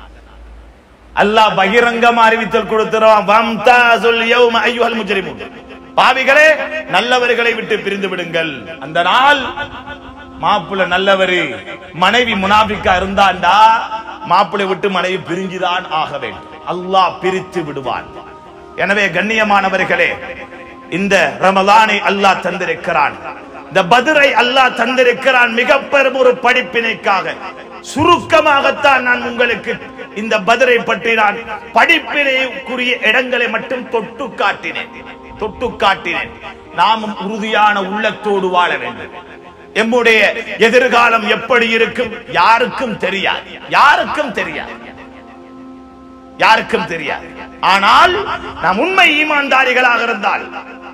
அல்லாஹ் பகிரங்கமா அறிவித்தல் கொடுத்துருவான் வம்தாசுல் யௌம அய்யுஹல் முஜ்ரிமூன் பாவிகளே நல்லவர்களை விட்டு பிரிந்து விடுங்கள் அந்த நாள் மாப்பிள்ள நல்லவரு மனைவி முனாபிக்கா இருந்தாண்டா மாப்பிள்ளை விட்டு மனைவி பிரிஞ்சுதான் ஆக வேண்டும் அல்லாஹ் பிரித்து விடுவான் எனவே கண்ணியமானவர்களே இந்த ரமலானை அல்லாஹ் தந்திருக்கிறான் இந்த பதிரை அல்லாஹ் தந்திருக்கிறான் மிக பெரும் ஒரு படிப்பினைக்காக சுருக்கமாகத்தான் நான் உங்களுக்கு இந்த பதிரை பற்றி நான் படிப்பினைக்குரிய இடங்களை மட்டும் தொட்டு காட்டினேன் தொட்டு காட்டினேன் நாமும் உறுதியான உள்ளத்தோடு வாழ வேண்டும் எம்முடைய எதிர்காலம் எப்படி இருக்கும் யாருக்கும் தெரியாது யாருக்கும் தெரியாது யாருக்கும் தெரியாது ஆனால் நாம் உண்மை ஈமான்தாரிகளாக இருந்தால்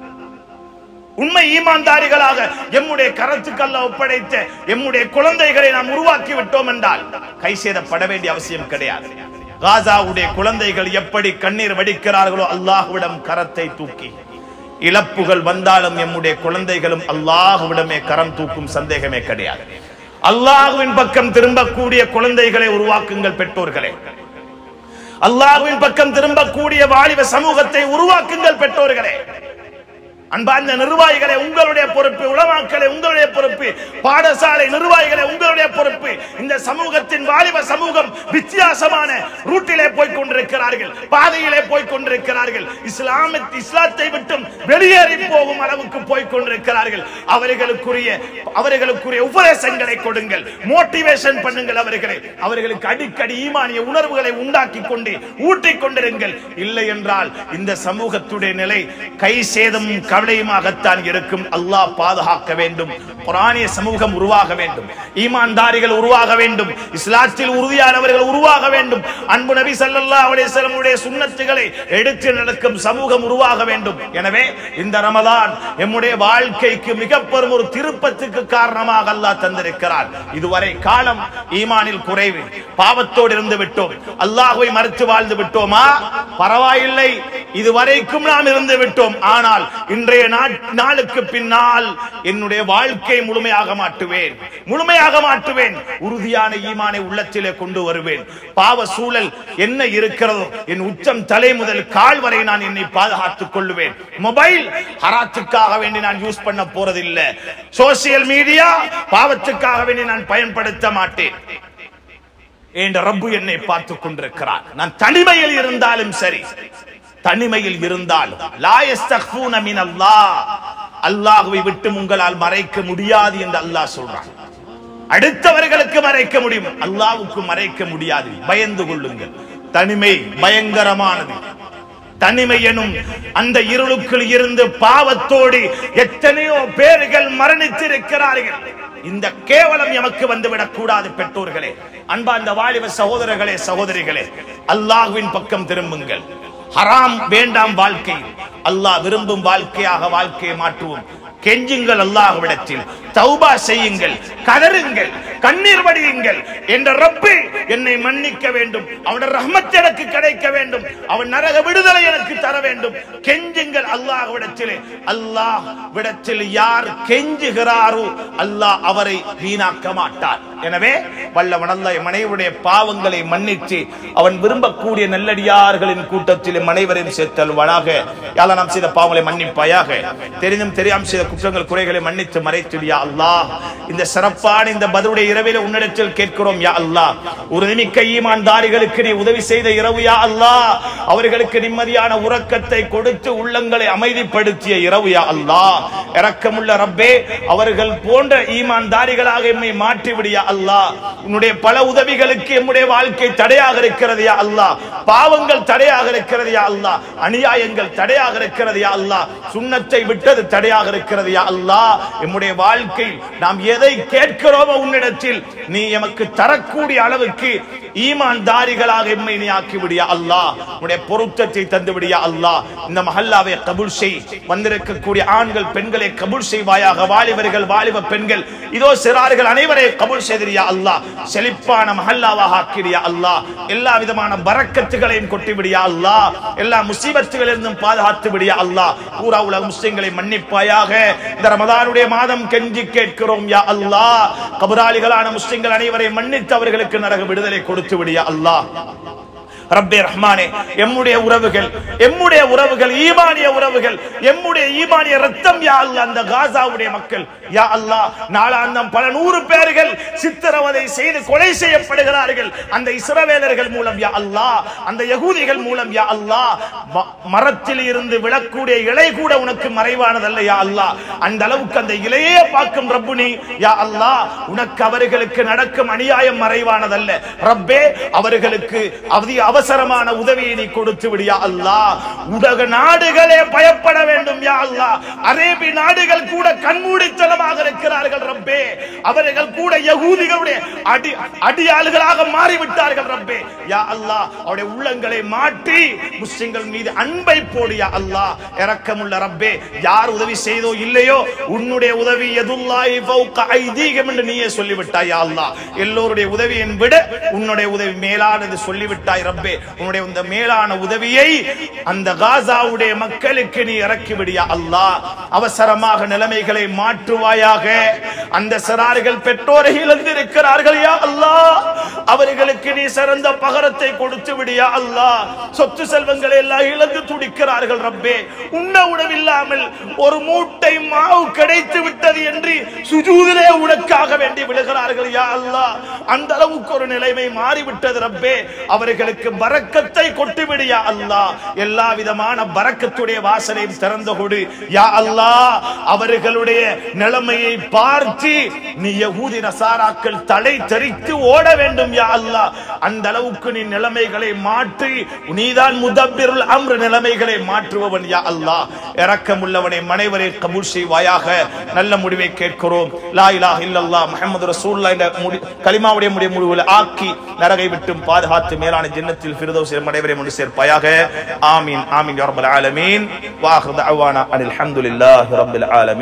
உண்மை ஈமான்தாரிகளாக எம்முடைய கரத்துக்கல்ல ஒப்படைத்த எம்முடைய குழந்தைகளை நாம் உருவாக்கி விட்டோம் என்றால் கை சேதப்பட வேண்டிய அவசியம் கிடையாது காசாவுடைய குழந்தைகள் எப்படி கண்ணீர் வடிக்கிறார்களோ அல்லாஹ்விடம் கரத்தை தூக்கி இழப்புகள் வந்தாலும் எம்முடைய குழந்தைகளும் அல்லாஹ்விடமே கரம் தூக்கும் சந்தேகமே கிடையாது அல்லாஹுவின் பக்கம் திரும்பக்கூடிய குழந்தைகளை உருவாக்குங்கள் பெற்றோர்களே அல்லாஹுவின் பக்கம் திரும்பக்கூடிய வாலிப சமூகத்தை உருவாக்குங்கள் பெற்றோர்களே அன்பார்ந்த நிர்வாகிகளை உங்களுடைய பொறுப்பு உலமாக்களை உங்களுடைய பொறுப்பு பாடசாலை நிர்வாகிகளை உங்களுடைய பொறுப்பு இந்த சமூகத்தின் வாலிப சமூகம் வித்தியாசமான ரூட்டிலே போய் கொண்டிருக்கிறார்கள் பாதையிலே போய் கொண்டிருக்கிறார்கள் இஸ்லாம இஸ்லாத்தை விட்டும் வெளியேறி போகும் அளவுக்கு போய் கொண்டிருக்கிறார்கள் அவர்களுக்குரிய அவர்களுக்குரிய உபதேசங்களை கொடுங்கள் மோட்டிவேஷன் பண்ணுங்கள் அவர்களை அவர்களுக்கு அடிக்கடி ஈமானிய உணர்வுகளை உண்டாக்கி கொண்டு ஊட்டிக் கொண்டிருங்கள் இல்லை என்றால் இந்த சமூகத்துடைய நிலை கை சேதம் கவலையுமாகத்தான் இருக்கும் அல்லாஹ் பாதுகாக்க வேண்டும் குரானிய சமூகம் உருவாக வேண்டும் ஈமான்தாரிகள் உருவாக வேண்டும் இஸ்லாத்தில் உறுதியானவர்கள் உருவாக வேண்டும் அன்பு நபி ஸல்லல்லாஹு அலைஹி வஸல்லமுடைய சுன்னத்துகளை எடுத்து நடக்கும் சமூகம் உருவாக வேண்டும் எனவே இந்த ரமதான் எம்முடைய வாழ்க்கைக்கு மிக பெரும் ஒரு திருப்பத்துக்கு காரணமாக அல்லாஹ் தந்திருக்கிறார் இதுவரை காலம் ஈமானில் குறைவு பாவத்தோடு இருந்து விட்டோம் அல்லாஹ்வை மறுத்து வாழ்ந்து விட்டோமா பரவாயில்லை இதுவரைக்கும் நாம் இருந்து விட்டோம் ஆனால் இன்றைய நாட்- நாளுக்கு பின்னால் என்னுடைய வாழ்க்கை முழுமையாக மாட்டுவேன் முழுமையாக மாட்டுவேன் உறுதியான ஈமானை உள்ளத்திலே கொண்டு வருவேன் பாவ சூழல் என்ன இருக்கிறதோ என் உச்சம் தலை முதல் கால் வரை நான் என்னை பாதுகாத்துக் கொள்ளுவேன் மொபைல் ஹராத்துக்காக வேண்டி நான் யூஸ் பண்ண போறதில்லை சோசியல் மீடியா பாவத்துக்காக வேண்டி நான் பயன்படுத்த மாட்டேன் என்ற ரப்பு என்னை பார்த்துக் கொண்டிருக்கிறார் நான் தனிமையில் இருந்தாலும் சரி தனிமையில் இருந்தாலும் லா யஸ்தக்ஃபூன மின் அல்லாஹ் அல்லாஹ்வை விட்டு உங்களால் மறைக்க முடியாது என்று அல்லாஹ் சொல்றான் அடுத்தவர்களுக்கு மறைக்க முடியும் அல்லாஹ்வுக்கு மறைக்க முடியாது பயந்து கொள்ளுங்கள் தனிமை பயங்கரமானது தனிமை எனும் அந்த இருளுக்குள் இருந்து பாவத்தோடு எத்தனையோ பேர்கள் மரணித்திருக்கிறார்கள் இந்த கேவலம் எமக்கு வந்துவிடக் கூடாது பெற்றோர்களே அன்பா அந்த வாலிப சகோதரர்களே சகோதரிகளே அல்லாஹ்வின் பக்கம் திரும்புங்கள் ஹராம் வேண்டாம் வாழ்க்கை அல்லாஹ் விரும்பும் வாழ்க்கையாக வாழ்க்கையை மாற்றுவோம் கெஞ்சுங்கள் அல்லாஹ்விடத்தில் தௌபா செய்யுங்கள் கதறுங்கள் கண்ணீர் வடியுங்கள் என்ற ரப்பு என்னை மன்னிக்க வேண்டும் அவனுடைய ரஹ்மத் எனக்கு கிடைக்க வேண்டும் அவன் நரக விடுதலை எனக்கு தர வேண்டும் கெஞ்சுங்கள் அல்லாஹ்விடத்திலே அல்லாஹ் விடத்தில் யார் கெஞ்சுகிறாரோ அல்லாஹ் அவரை வீணாக்க மாட்டார் எனவே வல்லவன் அல்லாஹ் மனைவருடைய பாவங்களை மன்னித்து அவன் விரும்பக்கூடிய நல்லடியார்களின் கூட்டத்தில் மனைவரையும் சேர்த்தல்வனாக யாழ நாம் செய்த பாவங்களை மன்னிப்பாயாக தெரிந்தும் தெரியாமல் செய்த குற்றங்கள் குறைகளை மன்னித்து மறைத்துடியா அல்லாஹ் இந்த சிறப்பான இந்த பதிலுடைய இரவில உன்னிடத்தில் கேட்கிறோம் யா அல்லாஹ் ஒரு நிமிக்க ஈமான்தாரிகளுக்கு நீ உதவி செய்த இரவு யா அல்லாஹ் அவர்களுக்கு நிம்மதியான உறக்கத்தை கொடுத்து உள்ளங்களை அமைதிப்படுத்திய இரவு யா அல்லாஹ் இரக்கமுள்ள ரப்பே அவர்கள் போன்ற ஈமான்தாரிகளாக எம்மை மாற்றி விடியா அல்லாஹ் உன்னுடைய பல உதவிகளுக்கு எம்முடைய வாழ்க்கை தடையாக இருக்கிறது யா அல்லாஹ் பாவங்கள் தடையாக இருக்கிறது யா அல்லாஹ் அநியாயங்கள் தடையாக இருக்கிறது யா அல்லாஹ் சுண்ணத்தை விட்டது தடையாக இருக்கிறது யா அல்லாஹ் எம்முடைய வாழ்க்கை நாம் எதை கேட்கிறோமோ உன்னிடத்தில் நீ எமக்கு தரக்கூடிய அளவுக்கு ஈமான்தாரிகளாக எம்மை நீ ஆக்கி விடியா அல்லாஹ் உன்னுடைய பொருத்தத்தை தந்து விடியா அல்லாஹ் இந்த மஹல்லாவை கபூல் செய் வந்திருக்கக்கூடிய ஆண்கள் பெண்களை கபூல் செய்வாயாக வாலிபர்கள் வாலிப பெண்கள் இதோ சிறார்கள் அனைவரை கபூல் செய்தியா அல்லாஹ் செழிப்பான மஹல்லாவாக ஆக்கிடியா அல்லாஹ் எல்லா விதமான பரக்கத்துகளையும் கொட்டி விடியா அல்லாஹ் எல்லா முசீபத்துகளிலிருந்தும் பாதுகாத்து விடியா அல்லாஹ் பூரா உலக முஸ்லிம்களை மன்னிப்பாயாக இந்த ரமதானுடைய மாதம் கெஞ்சி கேட்கிறோம் யா அல்லாஹ் கபராளிகளான முஸ்லிம்கள் அனைவரை மன்னித்து அவர்களுக்கு நரக விடுதலை கொடுத்து விடியா அல்லாஹ் ரப்பே ரஹ்மானே எம்முடைய உறவுகள் எம்முடைய உறவுகள் ஈமானிய உறவுகள் எம்முடைய ஈமானிய ரத்தம் யா அல்லாஹ் அந்த காசாவுடைய மக்கள் யா அல்லாஹ் நாளாந்தம் பல நூறு பேர்கள் சித்திரவதை செய்து கொலை செய்யப்படுகிறார்கள் அந்த இஸ்ரவேலர்கள் மூலம் யா அல்லாஹ் அந்த யகூதிகள் மூலம் யா அல்லாஹ் ம- மரத்தில் இருந்து விழக்கூடிய இலை கூட உனக்கு மறைவானதல்ல யா அல்லாஹ் அந்த அளவுக்கு அந்த இலையே பார்க்கும் ரப்பு நீ யா அல்லாஹ் உனக்கு அவர்களுக்கு நடக்கும் அநியாயம் மறைவானதல்ல ரப்பே அவர்களுக்கு அதி அவசரமான உதவியை நீ கொடுத்து விடியா அல்லாஹ் உலக நாடுகளே பயப்பட வேண்டும் யா அல்லாஹ் அரேபி நாடுகள் கூட கண்மூடித்தனமாக இருக்கிறார்கள் ரப்பே அவர்கள் கூட யகூதிகளுடைய அடி அடியாளுகளாக மாறிவிட்டார்கள் ரப்பே யா அல்லாஹ் அவருடைய உள்ளங்களை மாற்றி முஸ்லிம்கள் மீது அன்பை போடு யா அல்லாஹ் இரக்கமுள்ள ரப்பே யார் உதவி செய்தோ இல்லையோ உன்னுடைய உதவி எதுல்லாஹி ஃபௌக ஐதீகம் என்று நீயே சொல்லிவிட்டாய் யா அல்லாஹ் எல்லோருடைய உதவியை விட உன்னுடைய உதவி மேலானது சொல்லிவிட்டாய் ரப்பே உன்னுடைய இந்த மேலான உதவியை அந்த காசாவுடைய மக்களுக்கு நீ இறக்கி விடியா அல்லாஹ் அவசரமாக நிலைமைகளை மாற்றுவாயாக அந்த சிறார்கள் பெற்றோரை இழந்திருக்கிறார்கள் யா அல்லாஹ் அவர்களுக்கு நீ சிறந்த பகரத்தை கொடுத்து விடியா அல்லாஹ் சொத்து செல்வங்களை எல்லாம் இழந்து துடிக்கிறார்கள் ரப்பே உண்ண உணவில்லாமல் ஒரு மூட்டை மாவு கிடைத்து விட்டது என்று சுஜூதிலே உனக்காக வேண்டி விழுகிறார்கள் யா அல்லாஹ் அந்த அளவுக்கு ஒரு நிலைமை மாறிவிட்டது ரப்பே அவர்களுக்கு பரக்கத்தை கொட்டுவிடு யா அல்லாஹ் எல்லா விதமான பரக்கத்துடைய வாசலையும் திறந்து கொடு யா அல்லாஹ் அவர்களுடைய நிலைமையை பார்த்து நீ யகூதி நசாராக்கள் தலை தெரித்து ஓட வேண்டும் யா அல்லாஹ் அந்த அளவுக்கு நீ நிலைமைகளை மாற்றி நீதான் முதப்பிருள் அம்ரு நிலைமைகளை மாற்றுபவன் யா அல்லாஹ் இரக்கமுள்ளவனை மனைவரை கபூல் செய்வாயாக நல்ல முடிவை கேட்கிறோம் லா இலாஹ இல்லல்லாஹ் முஹம்மது ரசூலுல்லாஹ் என்ற முடி- கலிமாவுடைய முடிய முடிவில் ஆக்கி நரகை விட்டும் பாதுகாத்து மேலான ஜன்னத்தில் ஃபிர்தௌஸில் அனைவரையும் ஒன்று சேர்ப்பாயாக ஆமீன் ஆமீன் யா ரப்பல் ஆலமீன் வாஹிர் தஅவானா அனில் ஹம்துலில்லாஹி ரப்பில் ஆலமீன்